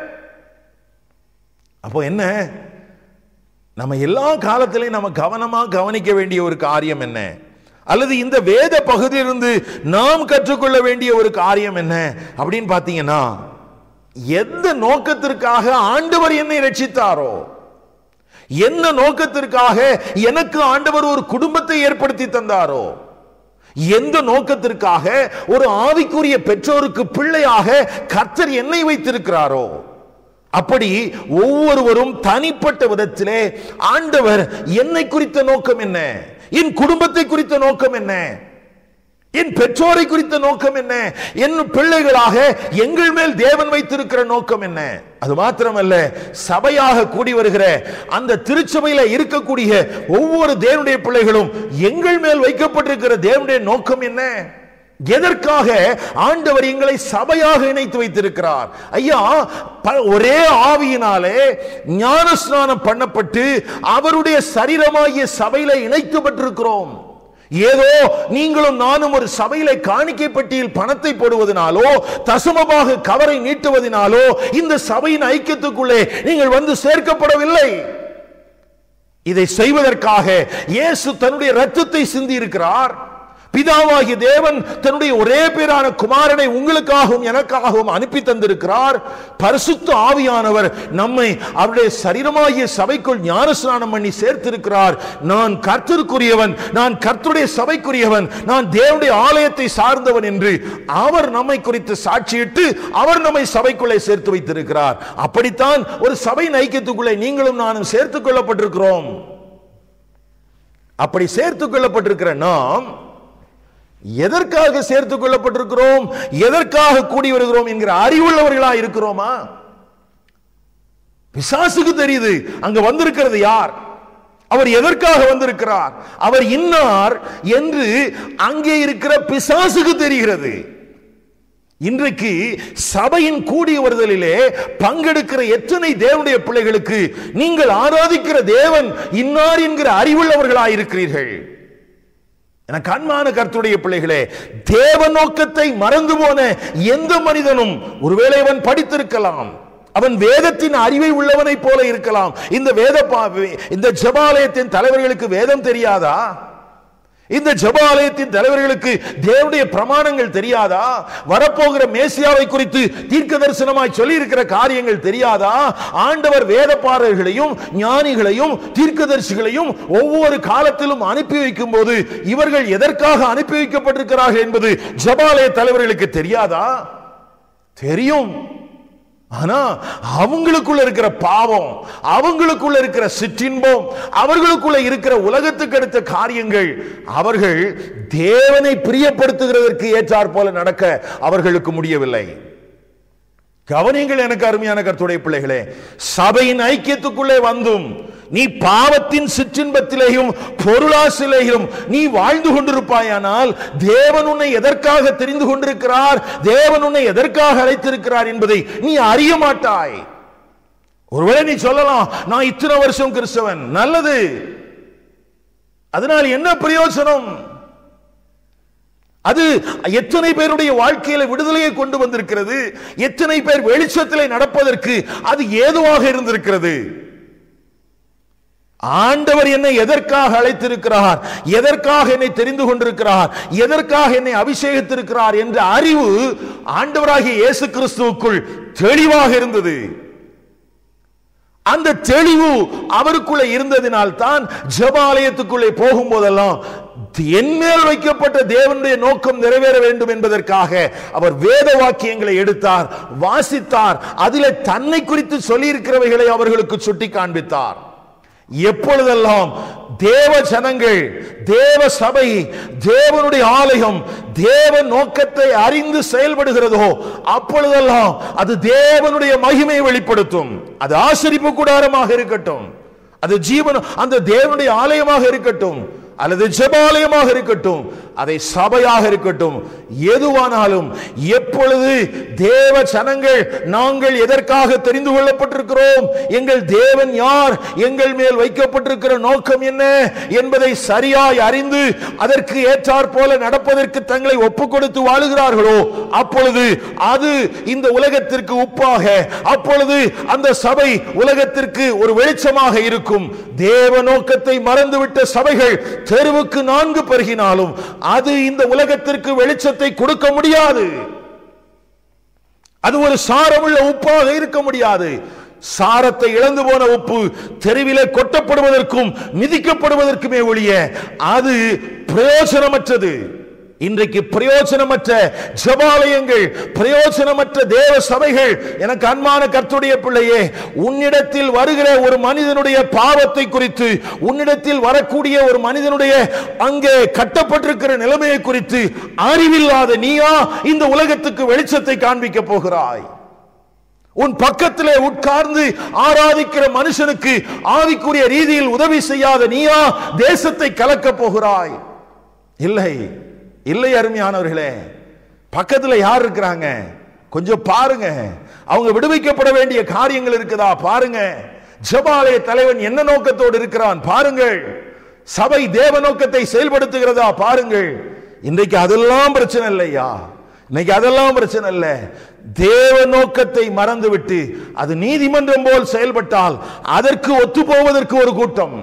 அப்போ என்ன நம்ம எல்லா காலத்திலையும் நம்ம கவனமா கவனிக்க வேண்டிய ஒரு காரியம் என்ன அல்லது இந்த வேத பகுதியிலிருந்து நாம் கற்றுக்கொள்ள வேண்டிய ஒரு காரியம் என்ன அப்படின்னு பார்த்தீங்கன்னா எந்த நோக்கத்திற்காக ஆண்டவர் என்னை ரட்சித்தாரோ என்ன நோக்கத்திற்காக எனக்கு ஆண்டவர் ஒரு குடும்பத்தை ஏற்படுத்தி தந்தாரோ எந்த நோக்கத்திற்காக ஒரு ஆவிக்குரிய பெற்றோருக்கு பிள்ளையாக கர்த்தர் என்னை வைத்திருக்கிறாரோ அப்படி ஒவ்வொருவரும் தனிப்பட்ட விதத்திலே ஆண்டவர் என்னை குறித்த நோக்கம் என்ன என் குடும்பத்தை குறித்த நோக்கம் என்ன என் பெற்றோரை குறித்த நோக்கம் என்ன என் பிள்ளைகளாக எங்கள் மேல் தேவன் வைத்திருக்கிற நோக்கம் என்ன அது மாத்திரமல்ல சபையாக கூடி வருகிற அந்த திருச்சபையில இருக்கக்கூடிய ஒவ்வொரு தேவனுடைய பிள்ளைகளும் எங்கள் மேல் வைக்கப்பட்டிருக்கிற தேவனுடைய நோக்கம் என்ன எதற்காக ஆண்டவர் எங்களை சபையாக இணைத்து வைத்திருக்கிறார் ஐயா ப- ஒரே ஆவியினாலே ஞான ஸ்நானம் பண்ணப்பட்டு அவருடைய சரீரமாகிய சபையில இணைக்கப்பட்டிருக்கிறோம் ஏதோ நீங்களும் நானும் ஒரு சபையில காணிக்கை பெட்டியில் பணத்தை போடுவதனாலோ தசமமாக கவரை நீட்டுவதனாலோ இந்த சபையின் ஐக்கியத்துக்குள்ளே நீங்கள் வந்து சேர்க்கப்படவில்லை இதை செய்வதற்காக இயேசு தன்னுடைய ரத்தத்தை சிந்தி இருக்கிறார் பிதாவாகிய தேவன் தன்னுடைய ஒரே பேரான குமாரனை உங்களுக்காகவும் எனக்காகவும் அனுப்பி தந்திருக்கிறார் பரிசுத்த ஆவியானவர் நம்மை அவருடைய சரீரமாகிய சபைக்குள் ஞானஸ்நானம் பண்ணி சேர்த்திருக்கிறார் நான் கர்த்தருக்குரியவன் நான் கர்த்தருடைய சபைக்குரியவன் நான் தேவனுடைய ஆலயத்தை சார்ந்தவன் என்று அவர் நம்மை குறித்து சாட்சியிட்டு அவர் நம்மை சபைக்குள்ளே சேர்த்து வைத்திருக்கிறார் அப்படித்தான் ஒரு சபை ஐக்கியத்துக்குள்ளே நீங்களும் நானும் சேர்த்துக் கொள்ளப்பட்டிருக்கிறோம் அப்படி சேர்த்துக் கொள்ளப்பட்டிருக்கிற நாம் எதற்காக சேர்த்துக் கொள்ளப்பட்டிருக்கிறோம் எதற்காக கூடி வருகிறோம் என்கிற அறிவுள்ளவர்களா இருக்கிறோமா பிசாசுக்கு தெரியுது அங்க வந்திருக்கிறது யார் அவர் எதற்காக வந்திருக்கிறார் அவர் இன்னார் என்று அங்கே இருக்கிற பிசாசுக்கு தெரிகிறது இன்றைக்கு சபையின் கூடி வருதலிலே பங்கெடுக்கிற எத்தனை தேவனுடைய பிள்ளைகளுக்கு நீங்கள் ஆராதிக்கிற தேவன் இன்னார் என்கிற அறிவுள்ளவர்களாய் இருக்கிறீர்கள் என கண்மான கர்த்தருடைய பிள்ளைகளே தேவ நோக்கத்தை மறந்து போன எந்த மனிதனும் ஒருவேளை அவன் படித்திருக்கலாம் அவன் வேதத்தின் அறிவை உள்ளவனைப் போல இருக்கலாம் இந்த வேத பா- இந்த ஜபாலயத்தின் தலைவர்களுக்கு வேதம் தெரியாதா இந்த ஜபாலயத்தின் தலைவர்களுக்கு தேவனுடைய பிரமாணங்கள் தெரியாதா வரப்போகிற மேசியாவை குறித்து தீர்க்க தரிசனமாய் சொல்லி இருக்கிற காரியங்கள் தெரியாதா ஆண்டவர் வேதப்பாரர்களையும் ஞானிகளையும் தீர்க்கதரிசிகளையும் ஒவ்வொரு காலத்திலும் அனுப்பி வைக்கும் போது இவர்கள் எதற்காக அனுப்பி வைக்கப்பட்டிருக்கிறார்கள் என்பது ஜபாலய தலைவர்களுக்கு தெரியாதா தெரியும் ஆனா அவங்களுக்குள்ள இருக்கிற பாவம் அவங்களுக்குள்ள இருக்கிற சிற்றின்பம் அவர்களுக்குள்ள இருக்கிற உலகத்துக்கு அடுத்த காரியங்கள் அவர்கள் தேவனை பிரியப்படுத்துகிறதற்கு ஏற்றாற் போல நடக்க அவர்களுக்கு முடியவில்லை கவனியங்கள் எனக்கு அருமையான கர்த்துடைய பிள்ளைகளே சபையின் ஐக்கியத்துக்குள்ளே வந்தும் நீ பாவத்தின் சிற்றின்பத்திலேயும் பொருளாசிலேயும் நீ வாழ்ந்து கொண்டிருப்பாயானால் தேவன் உன்னை எதற்காக தெரிந்து கொண்டிருக்கிறார் தேவன் உன்னை எதற்காக அழைத்திருக்கிறார் என்பதை நீ அறிய மாட்டாய் ஒருவேளை நீ சொல்லலாம் நான் இத்தனை வருஷம் கிறிஸ்தவன் நல்லது அதனால் என்ன பிரயோஜனம் அது எத்தனை பேருடைய வாழ்க்கையில விடுதலையை கொண்டு வந்திருக்கிறது எத்தனை பேர் வெளிச்சத்திலே நடப்பதற்கு அது ஏதுவாக இருந்திருக்கிறது ஆண்டவர் என்னை எதற்காக அழைத்திருக்கிறார் எதற்காக என்னை தெரிந்து கொண்டிருக்கிறார் எதற்காக என்னை அபிஷேகித்திருக்கிறார் என்ற அறிவு ஆண்டவராகிய இயேசு கிறிஸ்துவுக்குள் தெளிவாக இருந்தது அந்த தெளிவு அவருக்குள்ள இருந்ததினால் தான் ஜபாலயத்துக்குள்ளே போகும்போதெல்லாம் என் மேல் வைக்கப்பட்ட தேவனுடைய நோக்கம் நிறைவேற வேண்டும் என்பதற்காக அவர் வேத வாக்கியங்களை எடுத்தார் வாசித்தார் அதிலே தன்னை குறித்து சொல்லியிருக்கிறவைகளை அவர்களுக்கு சுட்டி காண்பித்தார் எப்பொழுதெல்லாம் தேவ ஜனங்கள் தேவ சபை தேவனுடைய ஆலயம் தேவ நோக்கத்தை அறிந்து செயல்படுகிறதோ அப்பொழுதெல்லாம் அது தேவனுடைய மகிமையை வெளிப்படுத்தும் அது ஆசரிப்பு கூடாரமாக இருக்கட்டும் அது ஜீவன் அந்த தேவனுடைய ஆலயமாக இருக்கட்டும் அல்லது ஜெபாலயமாக இருக்கட்டும் அதை சபையாக இருக்கட்டும் எதுவானாலும் எப்பொழுது தேவ ஜனங்கள் நாங்கள் எதற்காக தெரிந்து கொள்ளப்பட்டிருக்கிறோம் எங்கள் தேவன் யார் எங்கள் மேல் வைக்கப்பட்டிருக்கிற நோக்கம் என்ன என்பதை சரியாய் அறிந்து அதற்கு ஏற்றாற் போல நடப்பதற்கு தங்களை ஒப்புக் கொடுத்து வாழுகிறார்களோ அப்பொழுது அது இந்த உலகத்திற்கு உப்பாக அப்பொழுது அந்த சபை உலகத்திற்கு ஒரு வெளிச்சமாக இருக்கும் தேவ நோக்கத்தை மறந்துவிட்ட சபைகள் தெருவுக்கு நான்கு பெருகினாலும் அது இந்த உலகத்திற்கு வெளிச்சத்தை கொடுக்க முடியாது அது ஒரு சாரமுள்ள உப்பாக இருக்க முடியாது சாரத்தை இழந்து போன உப்பு தெருவிலே கொட்டப்படுவதற்கும் மிதிக்கப்படுவதற்குமே ஒழிய அது பிரயோஜனமற்றது இன்றைக்கு பிரயோஜனமற்ற ஜபாலயங்கள் பிரயோஜனமற்ற தேவ சபைகள் எனக்கு அன்பான கர்த்துடைய பிள்ளையே உன்னிடத்தில் வருகிற ஒரு மனிதனுடைய பாவத்தை குறித்து உன்னிடத்தில் வரக்கூடிய ஒரு மனிதனுடைய அங்கே கட்டப்பட்டிருக்கிற நிலைமையை குறித்து அறிவில்லாத நீயா இந்த உலகத்துக்கு வெளிச்சத்தை காண்பிக்க போகிறாய் உன் பக்கத்திலே உட்கார்ந்து ஆராதிக்கிற மனுஷனுக்கு ஆவிக்குரிய ரீதியில் உதவி செய்யாத நீயா தேசத்தை கலக்கப் போகிறாய் இல்லை இல்லை அருமையானவர்களே பக்கத்துல யார் இருக்கிறாங்க கொஞ்சம் பாருங்க அவங்க விடுவிக்கப்பட வேண்டிய காரியங்கள் இருக்குதா பாருங்க ஜபாலய தலைவன் என்ன நோக்கத்தோடு இருக்கிறான் பாருங்கள் சபை தேவ நோக்கத்தை செயல்படுத்துகிறதா பாருங்கள் இன்றைக்கு அதெல்லாம் பிரச்சனை இல்லையா இன்னைக்கு அதெல்லாம் பிரச்சனை இல்லை தேவ நோக்கத்தை மறந்துவிட்டு அது நீதிமன்றம் போல் செயல்பட்டால் அதற்கு ஒத்து போவதற்கு ஒரு கூட்டம்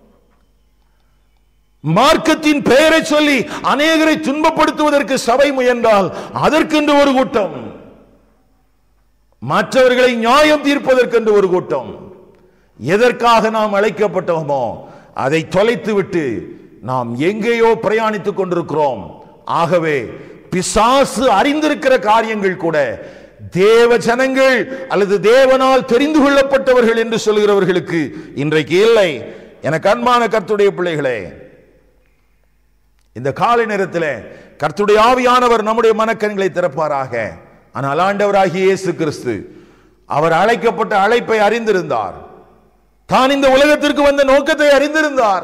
மார்க்கத்தின் பெயரை சொல்லி அநேகரை துன்பப்படுத்துவதற்கு சபை முயன்றால் அதற்கென்று ஒரு கூட்டம் மற்றவர்களை நியாயம் தீர்ப்பதற்கென்று ஒரு கூட்டம் எதற்காக நாம் அழைக்கப்பட்டோமோ அதை தொலைத்து விட்டு நாம் எங்கேயோ பிரயாணித்துக் கொண்டிருக்கிறோம் ஆகவே பிசாசு அறிந்திருக்கிற காரியங்கள் கூட தேவ ஜனங்கள் அல்லது தேவனால் தெரிந்து கொள்ளப்பட்டவர்கள் என்று சொல்கிறவர்களுக்கு இன்றைக்கு இல்லை எனக்கு அன்பான கர்த்துடைய பிள்ளைகளே இந்த காலை நேரத்தில் கர்த்துடைய ஆவியானவர் நம்முடைய மனக்கண்களை திறப்பாராக ஆனால் ஆண்டவராகிய இயேசு கிறிஸ்து அவர் அழைக்கப்பட்ட அழைப்பை அறிந்திருந்தார் தான் இந்த உலகத்திற்கு வந்த நோக்கத்தை அறிந்திருந்தார்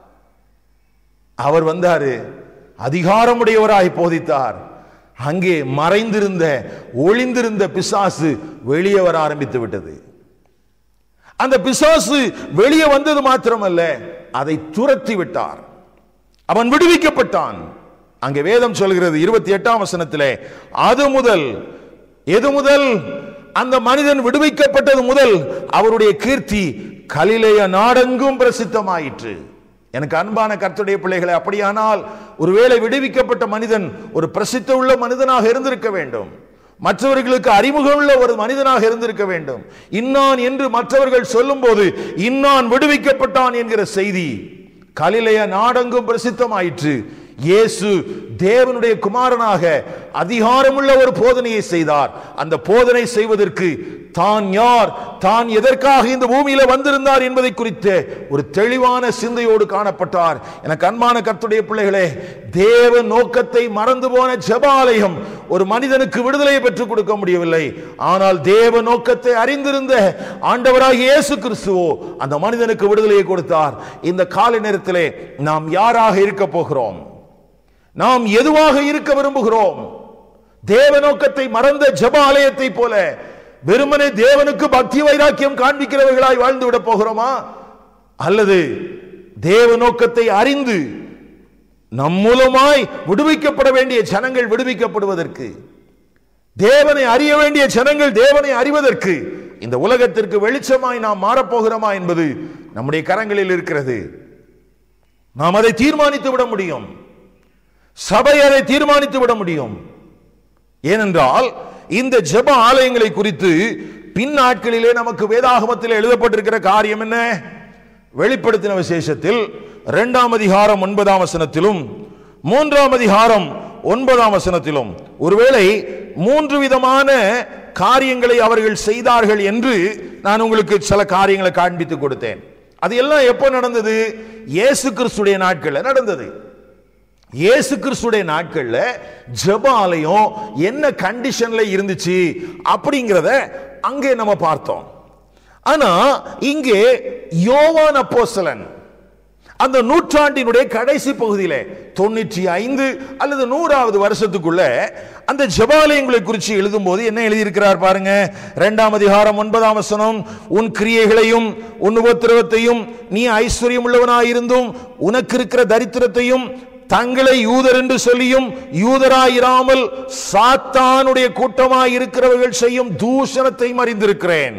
அவர் வந்தாரு அதிகாரமுடையவராய் போதித்தார் அங்கே மறைந்திருந்த ஒளிந்திருந்த பிசாசு வெளியே வர ஆரம்பித்து விட்டது அந்த பிசாசு வெளியே வந்தது மாத்திரமல்ல அதை துரத்தி விட்டார் அவன் விடுவிக்கப்பட்டான் அங்கே வேதம் சொல்கிறது இருபத்தி எட்டாம் வசனத்திலே அது முதல் எது முதல் அந்த மனிதன் விடுவிக்கப்பட்டது முதல் அவருடைய கீர்த்தி கலிலேய நாடெங்கும் பிரசித்தமாயிற்று எனக்கு அன்பான கர்த்தருடைய பிள்ளைகளை அப்படியானால் ஒருவேளை விடுவிக்கப்பட்ட மனிதன் ஒரு பிரசித்த உள்ள மனிதனாக இருந்திருக்க வேண்டும் மற்றவர்களுக்கு அறிமுகம் உள்ள ஒரு மனிதனாக இருந்திருக்க வேண்டும் இன்னான் என்று மற்றவர்கள் சொல்லும்போது இன்னான் விடுவிக்கப்பட்டான் என்கிற செய்தி கலிலேய நாடெங்கும் பிரசித்தமாயிற்று இயேசு தேவனுடைய குமாரனாக அதிகாரமுள்ள ஒரு போதனையை செய்தார் அந்த போதனை செய்வதற்கு தான் யார் தான் எதற்காக இந்த பூமியில வந்திருந்தார் என்பதை குறித்த ஒரு தெளிவான சிந்தையோடு காணப்பட்டார் எனக்கு அன்பான கர்த்துடைய பிள்ளைகளே தேவ நோக்கத்தை மறந்து போன ஜெபாலயம் ஒரு மனிதனுக்கு விடுதலையை பெற்றுக் கொடுக்க முடியவில்லை ஆனால் தேவ நோக்கத்தை அறிந்திருந்த ஆண்டவராகிய இயேசு கிறிஸ்துவோ அந்த மனிதனுக்கு விடுதலையை கொடுத்தார் இந்த காலை நேரத்திலே நாம் யாராக இருக்க போகிறோம் நாம் எதுவாக இருக்க விரும்புகிறோம் தேவ நோக்கத்தை மறந்த ஜெப ஆலயத்தை போல வெறுமனே தேவனுக்கு பக்தி வைராக்கியம் காண்பிக்கிறவர்களாய் வாழ்ந்து விட போகிறோமா அல்லது தேவ நோக்கத்தை அறிந்து நம் மூலமாய் விடுவிக்கப்பட வேண்டிய ஜனங்கள் விடுவிக்கப்படுவதற்கு தேவனை அறிய வேண்டிய ஜனங்கள் தேவனை அறிவதற்கு இந்த உலகத்திற்கு வெளிச்சமாய் நாம் மாறப்போகிறோமா என்பது நம்முடைய கரங்களில் இருக்கிறது நாம் அதை தீர்மானித்து விட முடியும் சபை அதை தீர்மானித்து விட முடியும் ஏனென்றால் இந்த ஜெப ஆலயங்களை குறித்து பின் நாட்களிலே நமக்கு வேதாகமத்தில் எழுதப்பட்டிருக்கிற காரியம் என்ன வெளிப்படுத்தின விசேஷத்தில் இரண்டாம் அதிகாரம் ஒன்பதாம் வசனத்திலும் மூன்றாம் அதிகாரம் ஒன்பதாம் வசனத்திலும் ஒருவேளை மூன்று விதமான காரியங்களை அவர்கள் செய்தார்கள் என்று நான் உங்களுக்கு சில காரியங்களை காண்பித்து கொடுத்தேன் அது எல்லாம் எப்போ நடந்தது இயேசு கிறிஸ்துடைய நாட்களில் நடந்தது இயேசு கிறிஸ்துடைய நாட்கள்ல ஜெப ஆலயம் என்ன கண்டிஷன்ல இருந்துச்சு அப்படிங்கிறத அங்கே நம்ம பார்த்தோம் ஆனா இங்கே யோவான் அப்போஸ்தலன் அந்த நூற்றாண்டினுடைய கடைசி பகுதியில தொண்ணூற்றி ஐந்து அல்லது நூறாவது வருஷத்துக்குள்ள அந்த ஜபாலயங்களை குறித்து எழுதும் போது என்ன எழுதியிருக்கிறார் பாருங்க இரண்டாம் அதிகாரம் ஒன்பதாம் வசனம் உன் கிரியைகளையும் உன் உபத்திரவத்தையும் நீ ஐஸ்வர்யம் உள்ளவனாயிருந்தும் உனக்கு இருக்கிற தரித்திரத்தையும் தங்களை யூதர் என்று சொல்லியும் யூதராயிராமல் சாத்தானுடைய கூட்டமாய் இருக்கிறவர்கள் செய்யும் தூஷணத்தையும் அறிந்திருக்கிறேன்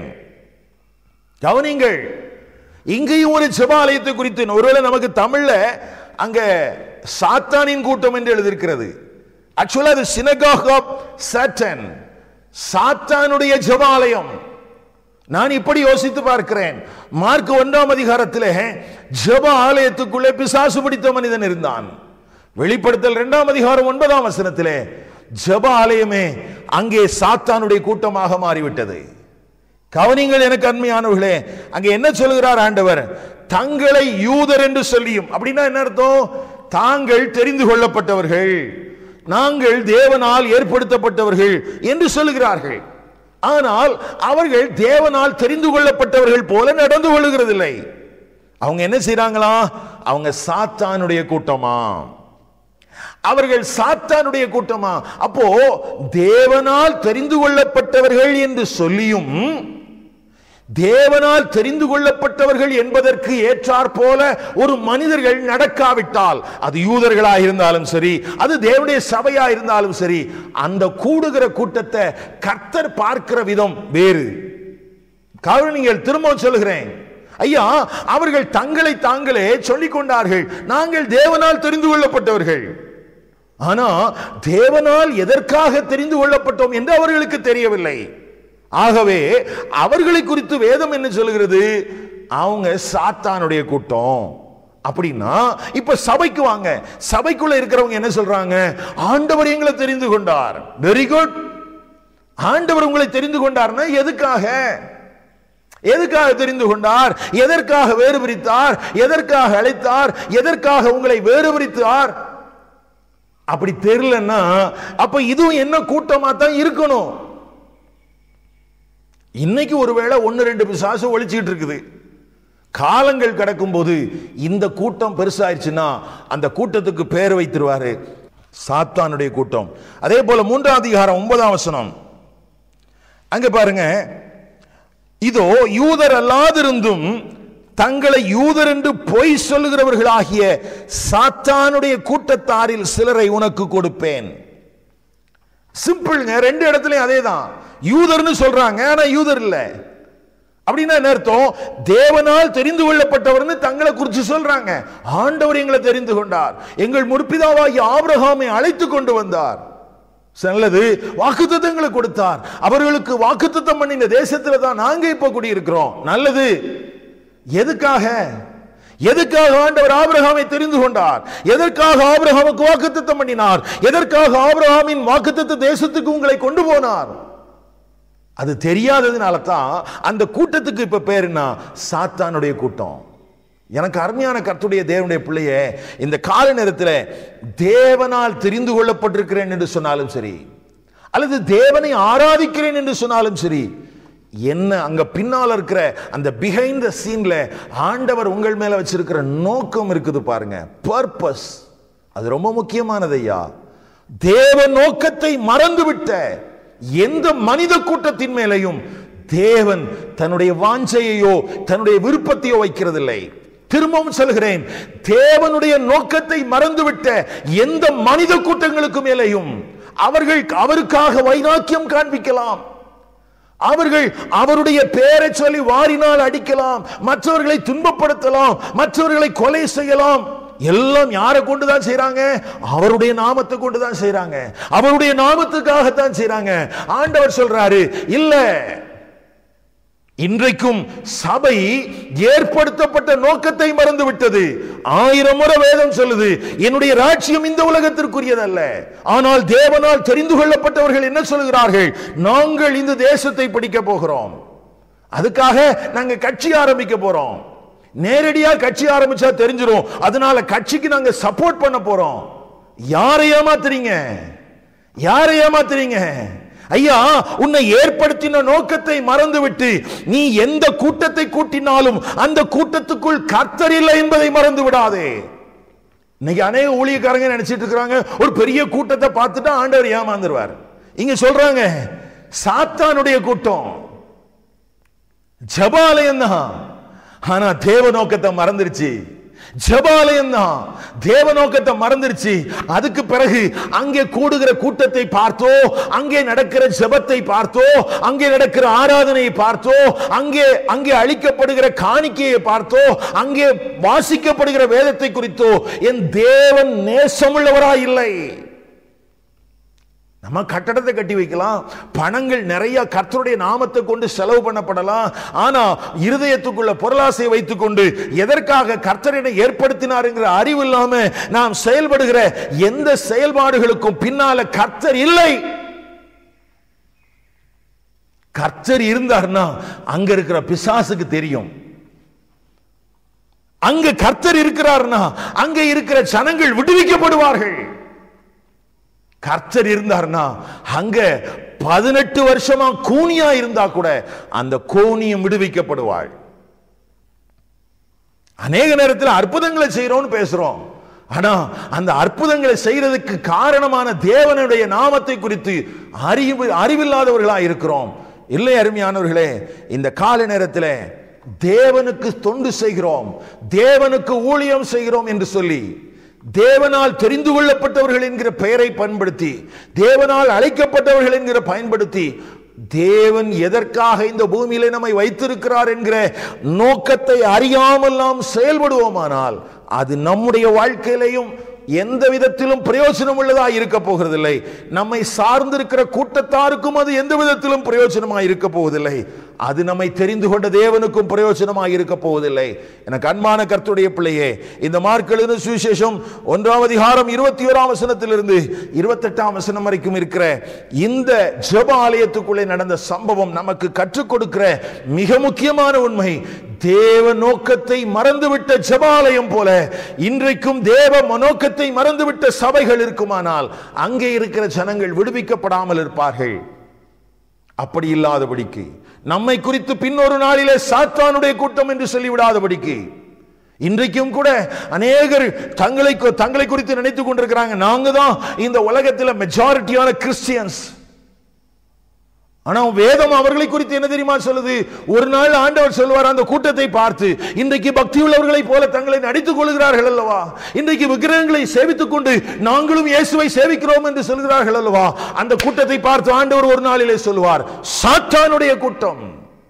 கவனிங்கள் இங்கேயும் ஒரு ஜெபாலயத்தை குறித்து ஒருவேளை நமக்கு தமிழ்ல அங்க சாத்தானின் கூட்டம் என்று எழுதியிருக்கிறது ஆக்சுவலா அது சினகாக் ஆஃப் சாட்டன் சாத்தானுடைய ஜெபாலயம் நான் இப்படி யோசித்து பார்க்கிறேன் மார்க் ஒன்றாம் அதிகாரத்திலே ஜெப ஆலயத்துக்குள்ளே பிசாசு பிடித்த மனிதன் இருந்தான் வெளிப்படுத்தல் இரண்டாம் அதிகாரம் ஒன்பதாம் வசனத்திலே ஜெப ஆலயமே அங்கே சாத்தானுடைய கூட்டமாக மாறிவிட்டது கவனிங்கள் எனக்கு அண்மையானவர்களே அங்க என்ன சொல்கிறார் ஆண்டவர் தங்களை யூதர் என்று சொல்லியும் அப்படின்னா என்ன அர்த்தம் தாங்கள் தெரிந்து கொள்ளப்பட்டவர்கள் நாங்கள் தேவனால் ஏற்படுத்தப்பட்டவர்கள் என்று சொல்லுகிறார்கள் ஆனால் அவர்கள் தேவனால் தெரிந்து கொள்ளப்பட்டவர்கள் போல நடந்து கொள்ளுகிறதில்லை அவங்க என்ன செய்றாங்களா அவங்க சாத்தானுடைய கூட்டமா அவர்கள் சாத்தானுடைய கூட்டமா அப்போ தேவனால் தெரிந்து கொள்ளப்பட்டவர்கள் என்று சொல்லியும் தேவனால் தெரிந்து கொள்ளப்பட்டவர்கள் என்பதற்கு ஏற்றாற் போல ஒரு மனிதர்கள் நடக்காவிட்டால் அது யூதர்களா இருந்தாலும் சரி அது தேவனுடைய சபையா இருந்தாலும் சரி அந்த கூடுகிற கூட்டத்தை கர்த்தர் பார்க்கிற விதம் வேறு கவனிங்கள் திரும்ப சொல்லுகிறேன் ஐயா அவர்கள் தங்களை தாங்களே சொல்லிக் கொண்டார்கள் நாங்கள் தேவனால் தெரிந்து கொள்ளப்பட்டவர்கள் ஆனா தேவனால் எதற்காக தெரிந்து கொள்ளப்பட்டோம் என்று அவர்களுக்கு தெரியவில்லை ஆகவே அவர்களை குறித்து வேதம் என்ன சொல்கிறது அவங்க சாத்தானுடைய கூட்டம் அப்படின்னா இப்ப சபைக்கு வாங்க சபைக்குள்ள இருக்கிறவங்க என்ன சொல்றாங்க ஆண்டவர் எங்களை தெரிந்து கொண்டார் வெரி குட் ஆண்டவர் உங்களை தெரிந்து கொண்டார்னா எதுக்காக எதுக்காக தெரிந்து கொண்டார் எதற்காக வேறு பிரித்தார் எதற்காக அழைத்தார் எதற்காக உங்களை வேறு பிரித்தார் அப்படி தெரியலன்னா அப்ப இதுவும் என்ன கூட்டமா தான் இருக்கணும் இன்னைக்கு ஒருவேளை ஒன்னு ரெண்டு பிசாசு ஒழிச்சுக்கிட்டு இருக்குது காலங்கள் கடக்கும்போது இந்த கூட்டம் பெருசாயிருச்சுன்னா அந்த கூட்டத்துக்கு பேர் வைத்திருவாரு சாத்தானுடைய கூட்டம் அதே போல மூன்றாம் அதிகாரம் ஒன்பதாம் வசனம் அங்க பாருங்க இதோ யூதர் அல்லாதிருந்தும் தங்களை யூதர் என்று பொய் சொல்லுகிறவர்களாகிய சாத்தானுடைய கூட்டத்தாரில் சிலரை உனக்கு கொடுப்பேன் சிம்பிள்ங்க ரெண்டு இடத்துலயும் அதே தான் யூதர்னு சொல்றாங்க ஆனா யூதர் இல்ல அப்படின்னா என்ன அர்த்தம் தேவனால் தெரிந்து கொள்ளப்பட்டவர்னு தங்களை குறித்து சொல்றாங்க ஆண்டவர் எங்களை தெரிந்து கொண்டார் எங்கள் முற்பிதாவாகிய ஆபிரகாமை அழைத்து கொண்டு வந்தார் நல்லது வாக்குத்தத்தங்களை கொடுத்தார் அவர்களுக்கு வாக்குத்தத்தம் பண்ணின தேசத்துல தான் நாங்க இப்ப குடியிருக்கிறோம் நல்லது எதுக்காக எதுக்காக ஆண்டவர் ஆபிரகாமை தெரிந்து கொண்டார் எதற்காக ஆபிரகாமுக்கு வாக்குத்தத்தம் பண்ணினார் எதற்காக ஆபிரகாமின் வாக்குத்தத்த தேசத்துக்கு உங்களை கொண்டு போனார் அது தெரியாததுனால தான் அந்த கூட்டத்துக்கு இப்ப பேர் என்ன சாத்தானுடைய கூட்டம் எனக்கு அருமையான கர்த்துடைய தேவனுடைய பிள்ளையே இந்த கால நேரத்தில் தேவனால் தெரிந்து கொள்ளப்பட்டிருக்கிறேன் என்று சொன்னாலும் சரி அல்லது தேவனை ஆராதிக்கிறேன் என்று சொன்னாலும் சரி என்ன அங்க பின்னால் இருக்கிற அந்த பிஹைண்ட் த சீன்ல ஆண்டவர் உங்கள் மேல வச்சிருக்கிற நோக்கம் இருக்குது பாருங்க பர்பஸ் அது ரொம்ப முக்கியமானது ஐயா தேவ நோக்கத்தை மறந்துவிட்ட எந்த மனித கூட்டத்தின் மேலையும் தேவன் தன்னுடைய வாஞ்சையையோ தன்னுடைய விருப்பத்தையோ வைக்கிறதில்லை திரும்பவும் சொல்கிறேன் தேவனுடைய நோக்கத்தை மறந்துவிட்ட எந்த மனித கூட்டங்களுக்கு மேலேயும் அவர்கள் அவருக்காக வைராக்கியம் காண்பிக்கலாம் அவர்கள் அவருடைய பெயரை சொல்லி வாரினால் அடிக்கலாம் மற்றவர்களை துன்பப்படுத்தலாம் மற்றவர்களை கொலை செய்யலாம் எல்லாம் யாரை கொண்டுதான் செய்றாங்க அவருடைய நாமத்தை கொண்டுதான் செய்றாங்க அவருடைய நாமத்துக்காகத்தான் செய்றாங்க ஆண்டவர் சொல்றாரு இல்ல இன்றைக்கும் சபை ஏற்படுத்தப்பட்ட நோக்கத்தை மறந்து விட்டது ஆயிரம் முறை வேதம் சொல்லுது என்னுடைய ராட்சியம் இந்த உலகத்திற்குரியதல்ல ஆனால் தேவனால் தெரிந்து கொள்ளப்பட்டவர்கள் என்ன சொல்கிறார்கள் நாங்கள் இந்த தேசத்தை பிடிக்க போகிறோம் அதுக்காக நாங்க கட்சி ஆரம்பிக்க போறோம் நேரடியா கட்சி ஆரம்பிச்சா தெரிஞ்சிரும் அதனால கட்சிக்கு நாங்க சப்போர்ட் பண்ண போறோம் யாரை ஏமாத்துறீங்க யாரை ஏமாத்துறீங்க ஐயா உன்னை ஏற்படுத்தின நோக்கத்தை மறந்துவிட்டு நீ எந்த கூட்டத்தை கூட்டினாலும் அந்த கூட்டத்துக்குள் கர்த்தர் இல்லை என்பதை மறந்து விடாதே இன்னைக்கு அநேக ஊழியக்காரங்க நினைச்சிட்டு இருக்கிறாங்க ஒரு பெரிய கூட்டத்தை பார்த்துட்டா ஆண்டவர் ஏமாந்துருவார் இங்க சொல்றாங்க சாத்தானுடைய கூட்டம் ஜபாலயம் தான் ஆனா தேவ நோக்கத்தை மறந்துருச்சு ஜபாலயம் தான் தேவ நோக்கத்தை மறந்துருச்சு அதுக்கு பிறகு அங்கே கூடுகிற கூட்டத்தை பார்த்தோ அங்கே நடக்கிற ஜெபத்தை பார்த்தோ அங்கே நடக்கிற ஆராதனையை பார்த்தோ அங்கே அங்கே அளிக்கப்படுகிற காணிக்கையை பார்த்தோ அங்கே வாசிக்கப்படுகிற வேதத்தை குறித்தோ என் தேவன் நேசமுள்ளவராய் இல்லை நம்ம கட்டடத்தை கட்டி வைக்கலாம் பணங்கள் நிறைய கர்த்தருடைய நாமத்தை கொண்டு செலவு பண்ணப்படலாம் ஆனா இருதயத்துக்குள்ள பொருளாசை வைத்துக்கொண்டு எதற்காக கர்த்தரினை ஏற்படுத்தினாருங்கிற அறிவு இல்லாம நாம் செயல்படுகிற எந்த செயல்பாடுகளுக்கும் பின்னால கர்த்தர் இல்லை கர்த்தர் இருந்தார்னா அங்க இருக்கிற பிசாசுக்கு தெரியும் அங்க கர்த்தர் இருக்கிறார்னா அங்க இருக்கிற ஜனங்கள் விடுவிக்கப்படுவார்கள் கர்த்தர் இருந்தார்னா அங்க பதினெட்டு வருஷமா கூனியா இருந்தா கூட அந்த கூனியும் விடுவிக்கப்படுவாள் அநேக நேரத்தில் அற்புதங்களை செய்யறோம்னு பேசுறோம் ஆனா அந்த அற்புதங்களை செய்யறதுக்கு காரணமான தேவனுடைய நாமத்தை குறித்து அறிவு அறிவில்லாதவர்களா இருக்கிறோம் இல்லை அருமையானவர்களே இந்த கால நேரத்தில் தேவனுக்கு தொண்டு செய்கிறோம் தேவனுக்கு ஊழியம் செய்கிறோம் என்று சொல்லி தேவனால் தெரிந்து கொள்ளப்பட்டவர்கள் என்கிற பெயரை பயன்படுத்தி தேவனால் அழைக்கப்பட்டவர்கள் என்கிற பயன்படுத்தி தேவன் எதற்காக இந்த பூமியிலே நம்மை வைத்திருக்கிறார் என்கிற நோக்கத்தை அறியாமல் நாம் செயல்படுவோமானால் அது நம்முடைய வாழ்க்கையிலையும் எந்த விதத்திலும் பிரயோஜனம் உள்ளதாக இருக்க போகிறதில்லை நம்மை சார்ந்திருக்கிற கூட்டத்தாருக்கும் அது எந்த விதத்திலும் பிரயோஜனமாக இருக்க போவதில்லை அது நம்மை தெரிந்து கொண்ட தேவனுக்கும் பிரயோஜனமாக இருக்க போவதில்லை எனக்கு அன்பான கர்த்துடைய பிள்ளையே இந்த மார்க்கெழுது சுவிசேஷம் ஒன்றாம் அதிகாரம் இருபத்தி ஓராம் வசனத்திலிருந்து இருபத்தெட்டாம் வசனம் வரைக்கும் இருக்கிற இந்த ஜெப ஆலயத்துக்குள்ளே நடந்த சம்பவம் நமக்கு கற்றுக் கொடுக்கிற மிக முக்கியமான உண்மை தேவ நோக்கத்தை மறந்துவிட்ட ஜெபாலயம் போல இன்றைக்கும் தேவ மனோக்கத்தை மறந்துவிட்ட சபைகள் இருக்குமானால் அங்கே இருக்கிற ஜனங்கள் விடுவிக்கப்படாமல் இருப்பார்கள் அப்படி இல்லாதபடிக்கு நம்மை குறித்து பின்னொரு நாளிலே சாத்தானுடைய கூட்டம் என்று சொல்லிவிடாதபடிக்கு இன்றைக்கும் கூட அநேகர் தங்களை தங்களை குறித்து நினைத்துக் கொண்டிருக்கிறாங்க நாங்க தான் இந்த உலகத்தில் மெஜாரிட்டியான கிறிஸ்டியன்ஸ் ஆனா வேதம் அவர்களை குறித்து என்ன தெரியுமா சொல்லுது ஒரு நாள் ஆண்டவர் சொல்வார் அந்த கூட்டத்தை பார்த்து இன்றைக்கு பக்தி உள்ளவர்களை போல தங்களை நடித்துக் கொள்கிறார்கள் அல்லவா இன்றைக்கு விக்கிரகங்களை சேவித்துக் கொண்டு நாங்களும் இயேசுவை சேவிக்கிறோம் என்று சொல்கிறார்கள் அல்லவா அந்த கூட்டத்தை பார்த்து ஆண்டவர் ஒரு நாளிலே சொல்வார் சாத்தானுடைய கூட்டம்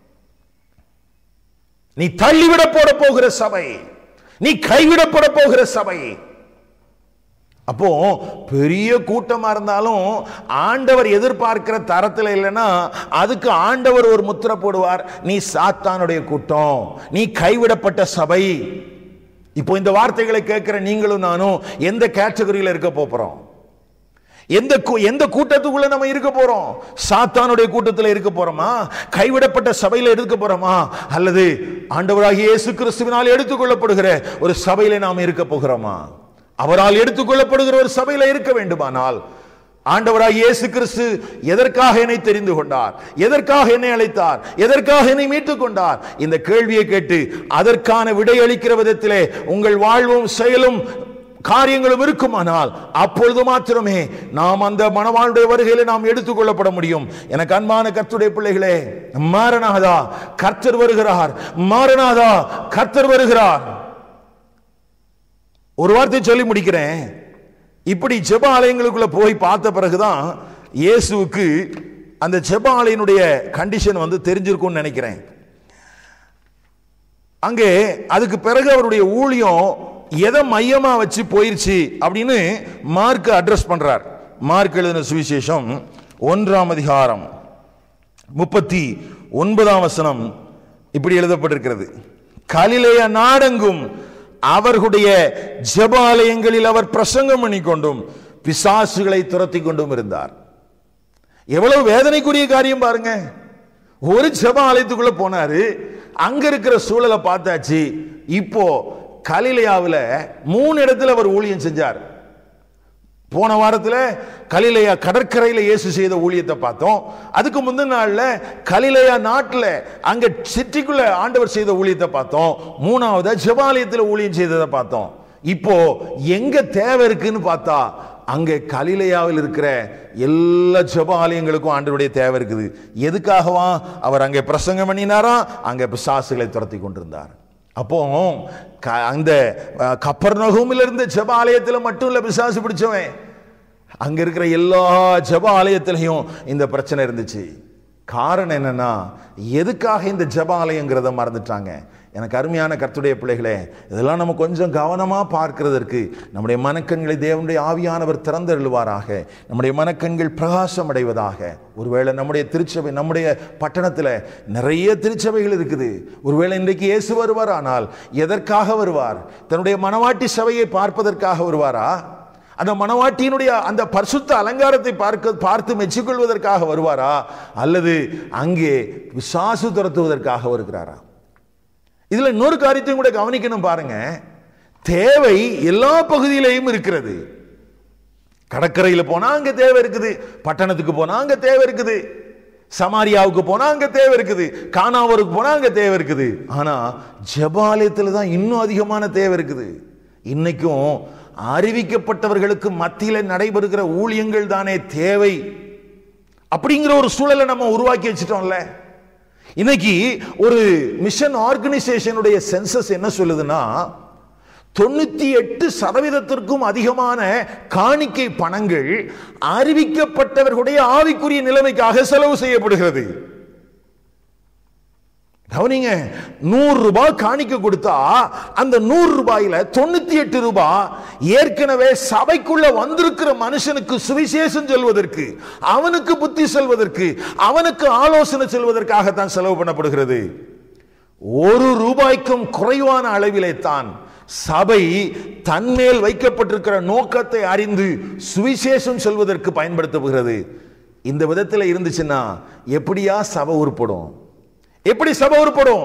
நீ தள்ளிவிட போட போகிற சபை நீ கைவிடப்பட போகிற சபை அப்போ பெரிய கூட்டமா இருந்தாலும் ஆண்டவர் எதிர்பார்க்கிற தரத்தில் இல்லைன்னா அதுக்கு ஆண்டவர் ஒரு முத்திரை போடுவார் நீ சாத்தானுடைய கூட்டம் நீ கைவிடப்பட்ட சபை இப்போ இந்த வார்த்தைகளை கேட்கிற நீங்களும் நானும் எந்த கேட்டகரியில் இருக்க போறோம் எந்த கூ- எந்த கூட்டத்துக்குள்ள நம்ம இருக்க போறோம் சாத்தானுடைய கூட்டத்தில் இருக்க போறோமா கைவிடப்பட்ட சபையில இருக்க போறோமா அல்லது ஆண்டவராகிய இயேசு கிறிஸ்துவினால் எடுத்துக்கொள்ளப்படுகிற ஒரு சபையில நாம் இருக்க போகிறோமா அவரால் எடுத்துக்கொள்ளப்படுகிற ஒரு சபையில இருக்க வேண்டுமானால் ஆண்டவராகிய இயேசு கிறிஸ்து எதற்காக என்னை தெரிந்து கொண்டார் எதற்காக என்னை அழைத்தார் எதற்காக என்னை மீட்டுக் கொண்டார் இந்த கேள்வியை கேட்டு அதற்கான விடையளிக்கிற விதத்திலே உங்கள் வாழ்வும் செயலும் காரியங்களும் இருக்குமானால் அப்பொழுது மாத்திரமே நாம் அந்த மணவாளுடைய வருகையில நாம் எடுத்துக்கொள்ளப்பட முடியும் எனக்கு அன்பான கர்த்தருடைய பிள்ளைகளே மாரநாதா கர்த்தர் வருகிறார் மாரநாதா கர்த்தர் வருகிறார் ஒரு வார்த்தை சொல்லி முடிக்கிறேன் இப்படி ஜெப ஆலயங்களுக்குள்ள போய் பார்த்த பிறகுதான் இயேசுவுக்கு அந்த ஜெப ஆலயனுடைய கண்டிஷன் வந்து தெரிஞ்சிருக்கும்னு நினைக்கிறேன் அங்கே அதுக்கு பிறகு அவருடைய ஊழியம் எதை மையமா வச்சு போயிருச்சு அப்படின்னு மார்க் அட்ரஸ் பண்றார் மார்க் எழுதின சுவிசேஷம் ஒன்றாம் அதிகாரம் முப்பத்தி ஒன்பதாம் வசனம் இப்படி எழுதப்பட்டிருக்கிறது கலிலேய நாடெங்கும் அவர்களுடைய ஜெபாலயங்களில் அவர் பிரசங்கம் பண்ணி கொண்டும் பிசாசுகளை துரத்தி கொண்டும் இருந்தார் எவ்வளவு வேதனைக்குரிய காரியம் பாருங்க ஒரு ஜெப ஆலயத்துக்குள்ள போனாரு அங்க இருக்கிற சூழலை பார்த்தாச்சு இப்போ கலிலையாவில் மூணு இடத்துல அவர் ஊழியம் செஞ்சார் போன வாரத்தில் கலிலையா கடற்கரையில் இயேசு செய்த ஊழியத்தை பார்த்தோம் அதுக்கு முந்தின நாள்ல கலிலையா நாட்டில் அங்க சிட்டிக்குள்ள ஆண்டவர் செய்த ஊழியத்தை பார்த்தோம் மூணாவது ஜெபாலயத்தில் ஊழியம் செய்ததை பார்த்தோம் இப்போ எங்க தேவை இருக்குன்னு பார்த்தா அங்கே கலிலையாவில் இருக்கிற எல்லா ஜெபாலயங்களுக்கும் ஆண்டவருடைய தேவை இருக்குது எதுக்காகவா அவர் அங்கே பிரசங்கம் பண்ணினாரா அங்கே பிசாசுகளை துரத்தி கொண்டிருந்தார் அப்போ க- அந்த கப்பர்நகூமில் இருந்த ஜெப ஆலயத்தில் மட்டும் இல்ல பிசாசு பிடிச்சவன் அங்க இருக்கிற எல்லா ஜெப ஆலயத்திலையும் இந்த பிரச்சனை இருந்துச்சு காரணம் என்னன்னா எதுக்காக இந்த ஜெப ஆலயங்கிறத மறந்துட்டாங்க எனக்கு அருமையான கர்த்துடைய பிள்ளைகளே இதெல்லாம் நம்ம கொஞ்சம் கவனமா பார்க்கிறதற்கு நம்முடைய மனக்கண்களை தேவனுடைய ஆவியானவர் திறந்தருளுவாராக நம்முடைய மனக்கண்கள் பிரகாசம் அடைவதாக ஒருவேளை நம்முடைய திருச்சபை நம்முடைய பட்டணத்தில் நிறைய திருச்சபைகள் இருக்குது ஒருவேளை இன்றைக்கு இயேசு வருவார் ஆனால் எதற்காக வருவார் தன்னுடைய மனவாட்டி சபையை பார்ப்பதற்காக வருவாரா அந்த மனவாட்டியினுடைய அந்த பரிசுத்த அலங்காரத்தை பார்க்க பார்த்து மெச்சிக்கொள்வதற்காக வருவாரா அல்லது அங்கே விசாசு துரத்துவதற்காக வருகிறாரா இதுல இன்னொரு காரியத்தையும் கூட கவனிக்கணும் பாருங்க தேவை எல்லா பகுதியிலையும் இருக்கிறது கடற்கரையில் போனா அங்க தேவை இருக்குது பட்டணத்துக்கு போனா அங்க தேவை இருக்குது சமாரியாவுக்கு போனா அங்க தேவை இருக்குது கானாவூருக்கு போனா அங்க தேவை இருக்குது ஆனா ஜெபாலயத்தில் தான் இன்னும் அதிகமான தேவை இருக்குது இன்னைக்கும் அறிவிக்கப்பட்டவர்களுக்கு மத்தியில் நடைபெறுகிற ஊழியங்கள் தானே தேவை அப்படிங்கிற ஒரு சூழலை நம்ம உருவாக்கி வச்சிட்டோம்ல இன்னைக்கு ஒரு மிஷன் ஆர்கனைசேஷனுடைய சென்சஸ் என்ன சொல்லுதுன்னா தொண்ணூத்தி எட்டு சதவீதத்திற்கும் அதிகமான காணிக்கை பணங்கள் அறிவிக்கப்பட்டவர்களுடைய ஆவிக்குரிய நிலைமைக்காக செலவு செய்யப்படுகிறது கவனிங்க நூறு ரூபாய் காணிக்க கொடுத்தா அந்த நூறு ரூபாயில தொண்ணூத்தி எட்டு ரூபாய் ஏற்கனவே சபைக்குள்ள வந்திருக்கிற மனுஷனுக்கு சுவிசேஷம் சொல்வதற்கு அவனுக்கு புத்தி சொல்வதற்கு அவனுக்கு ஆலோசனை சொல்வதற்காகத்தான் செலவு பண்ணப்படுகிறது ஒரு ரூபாய்க்கும் குறைவான அளவிலே தான் சபை தன்மேல் வைக்கப்பட்டிருக்கிற நோக்கத்தை அறிந்து சுவிசேஷம் சொல்வதற்கு பயன்படுத்தப்படுகிறது இந்த விதத்தில் இருந்துச்சுன்னா எப்படியா சபை உருப்படும் எப்படி சபை உருப்படும்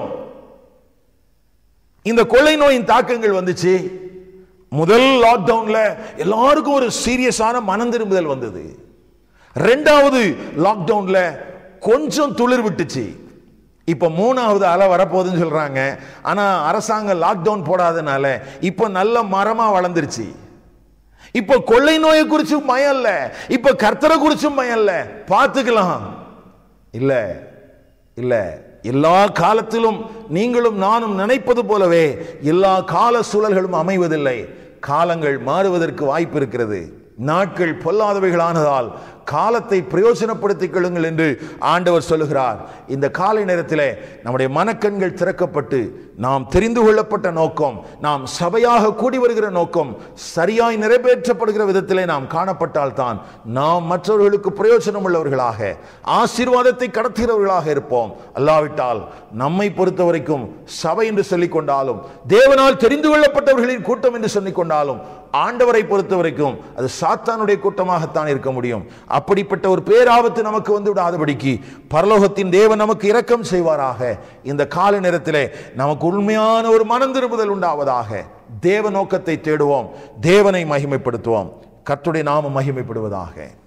இந்த கொள்ளை நோயின் தாக்கங்கள் வந்துச்சு முதல் லாக்டவுன்ல எல்லாருக்கும் ஒரு சீரியஸான மனம் திரும்புதல் வந்தது ரெண்டாவது லாக்டவுன்ல கொஞ்சம் துளிர் விட்டுச்சு இப்ப மூணாவது அலை வரப்போகுதுன்னு சொல்றாங்க ஆனா அரசாங்கம் லாக்டவுன் போடாதனால இப்ப நல்ல மரமா வளர்ந்துருச்சு இப்ப கொள்ளை நோயை குறிச்சும் பயம் இல்ல இப்ப கர்த்தரை குறிச்சும் பயம் இல்ல பார்த்துக்கலாம் இல்ல இல்ல எல்லா காலத்திலும் நீங்களும் நானும் நினைப்பது போலவே எல்லா கால சூழல்களும் அமைவதில்லை காலங்கள் மாறுவதற்கு வாய்ப்பு இருக்கிறது நாட்கள் பொல்லாதவைகளானதால் காலத்தை பிரயோஜனப்படுத்திக் கொள்ளுங்கள் என்று ஆண்டவர் சொல்லுகிறார் இந்த காலை நேரத்தில் நம்முடைய மனக்கண்கள் திறக்கப்பட்டு நாம் தெரிந்து கொள்ளப்பட்ட நோக்கம் நாம் சபையாக கூடி வருகிற நோக்கம் சரியாய் நிறைவேற்றப்படுகிற விதத்திலே நாம் காணப்பட்டால் தான் நாம் மற்றவர்களுக்கு பிரயோஜனம் உள்ளவர்களாக ஆசீர்வாதத்தை கடத்துகிறவர்களாக இருப்போம் அல்லாவிட்டால் நம்மை பொறுத்த வரைக்கும் சபை என்று சொல்லிக் கொண்டாலும் தேவனால் தெரிந்து கொள்ளப்பட்டவர்களின் கூட்டம் என்று சொல்லிக் கொண்டாலும் ஆண்டவரை பொறுத்த வரைக்கும் அது சாத்தானுடைய கூட்டமாகத்தான் இருக்க முடியும் அப்படிப்பட்ட ஒரு பேராபத்து நமக்கு வந்து விடாதபடிக்கு பரலோகத்தின் தேவன் நமக்கு இரக்கம் செய்வாராக இந்த கால நேரத்திலே நமக்கு உண்மையான ஒரு மனம் திரும்புதல் உண்டாவதாக தேவ நோக்கத்தை தேடுவோம் தேவனை மகிமைப்படுத்துவோம் கர்த்தருடைய நாமம் மகிமைப்படுவதாக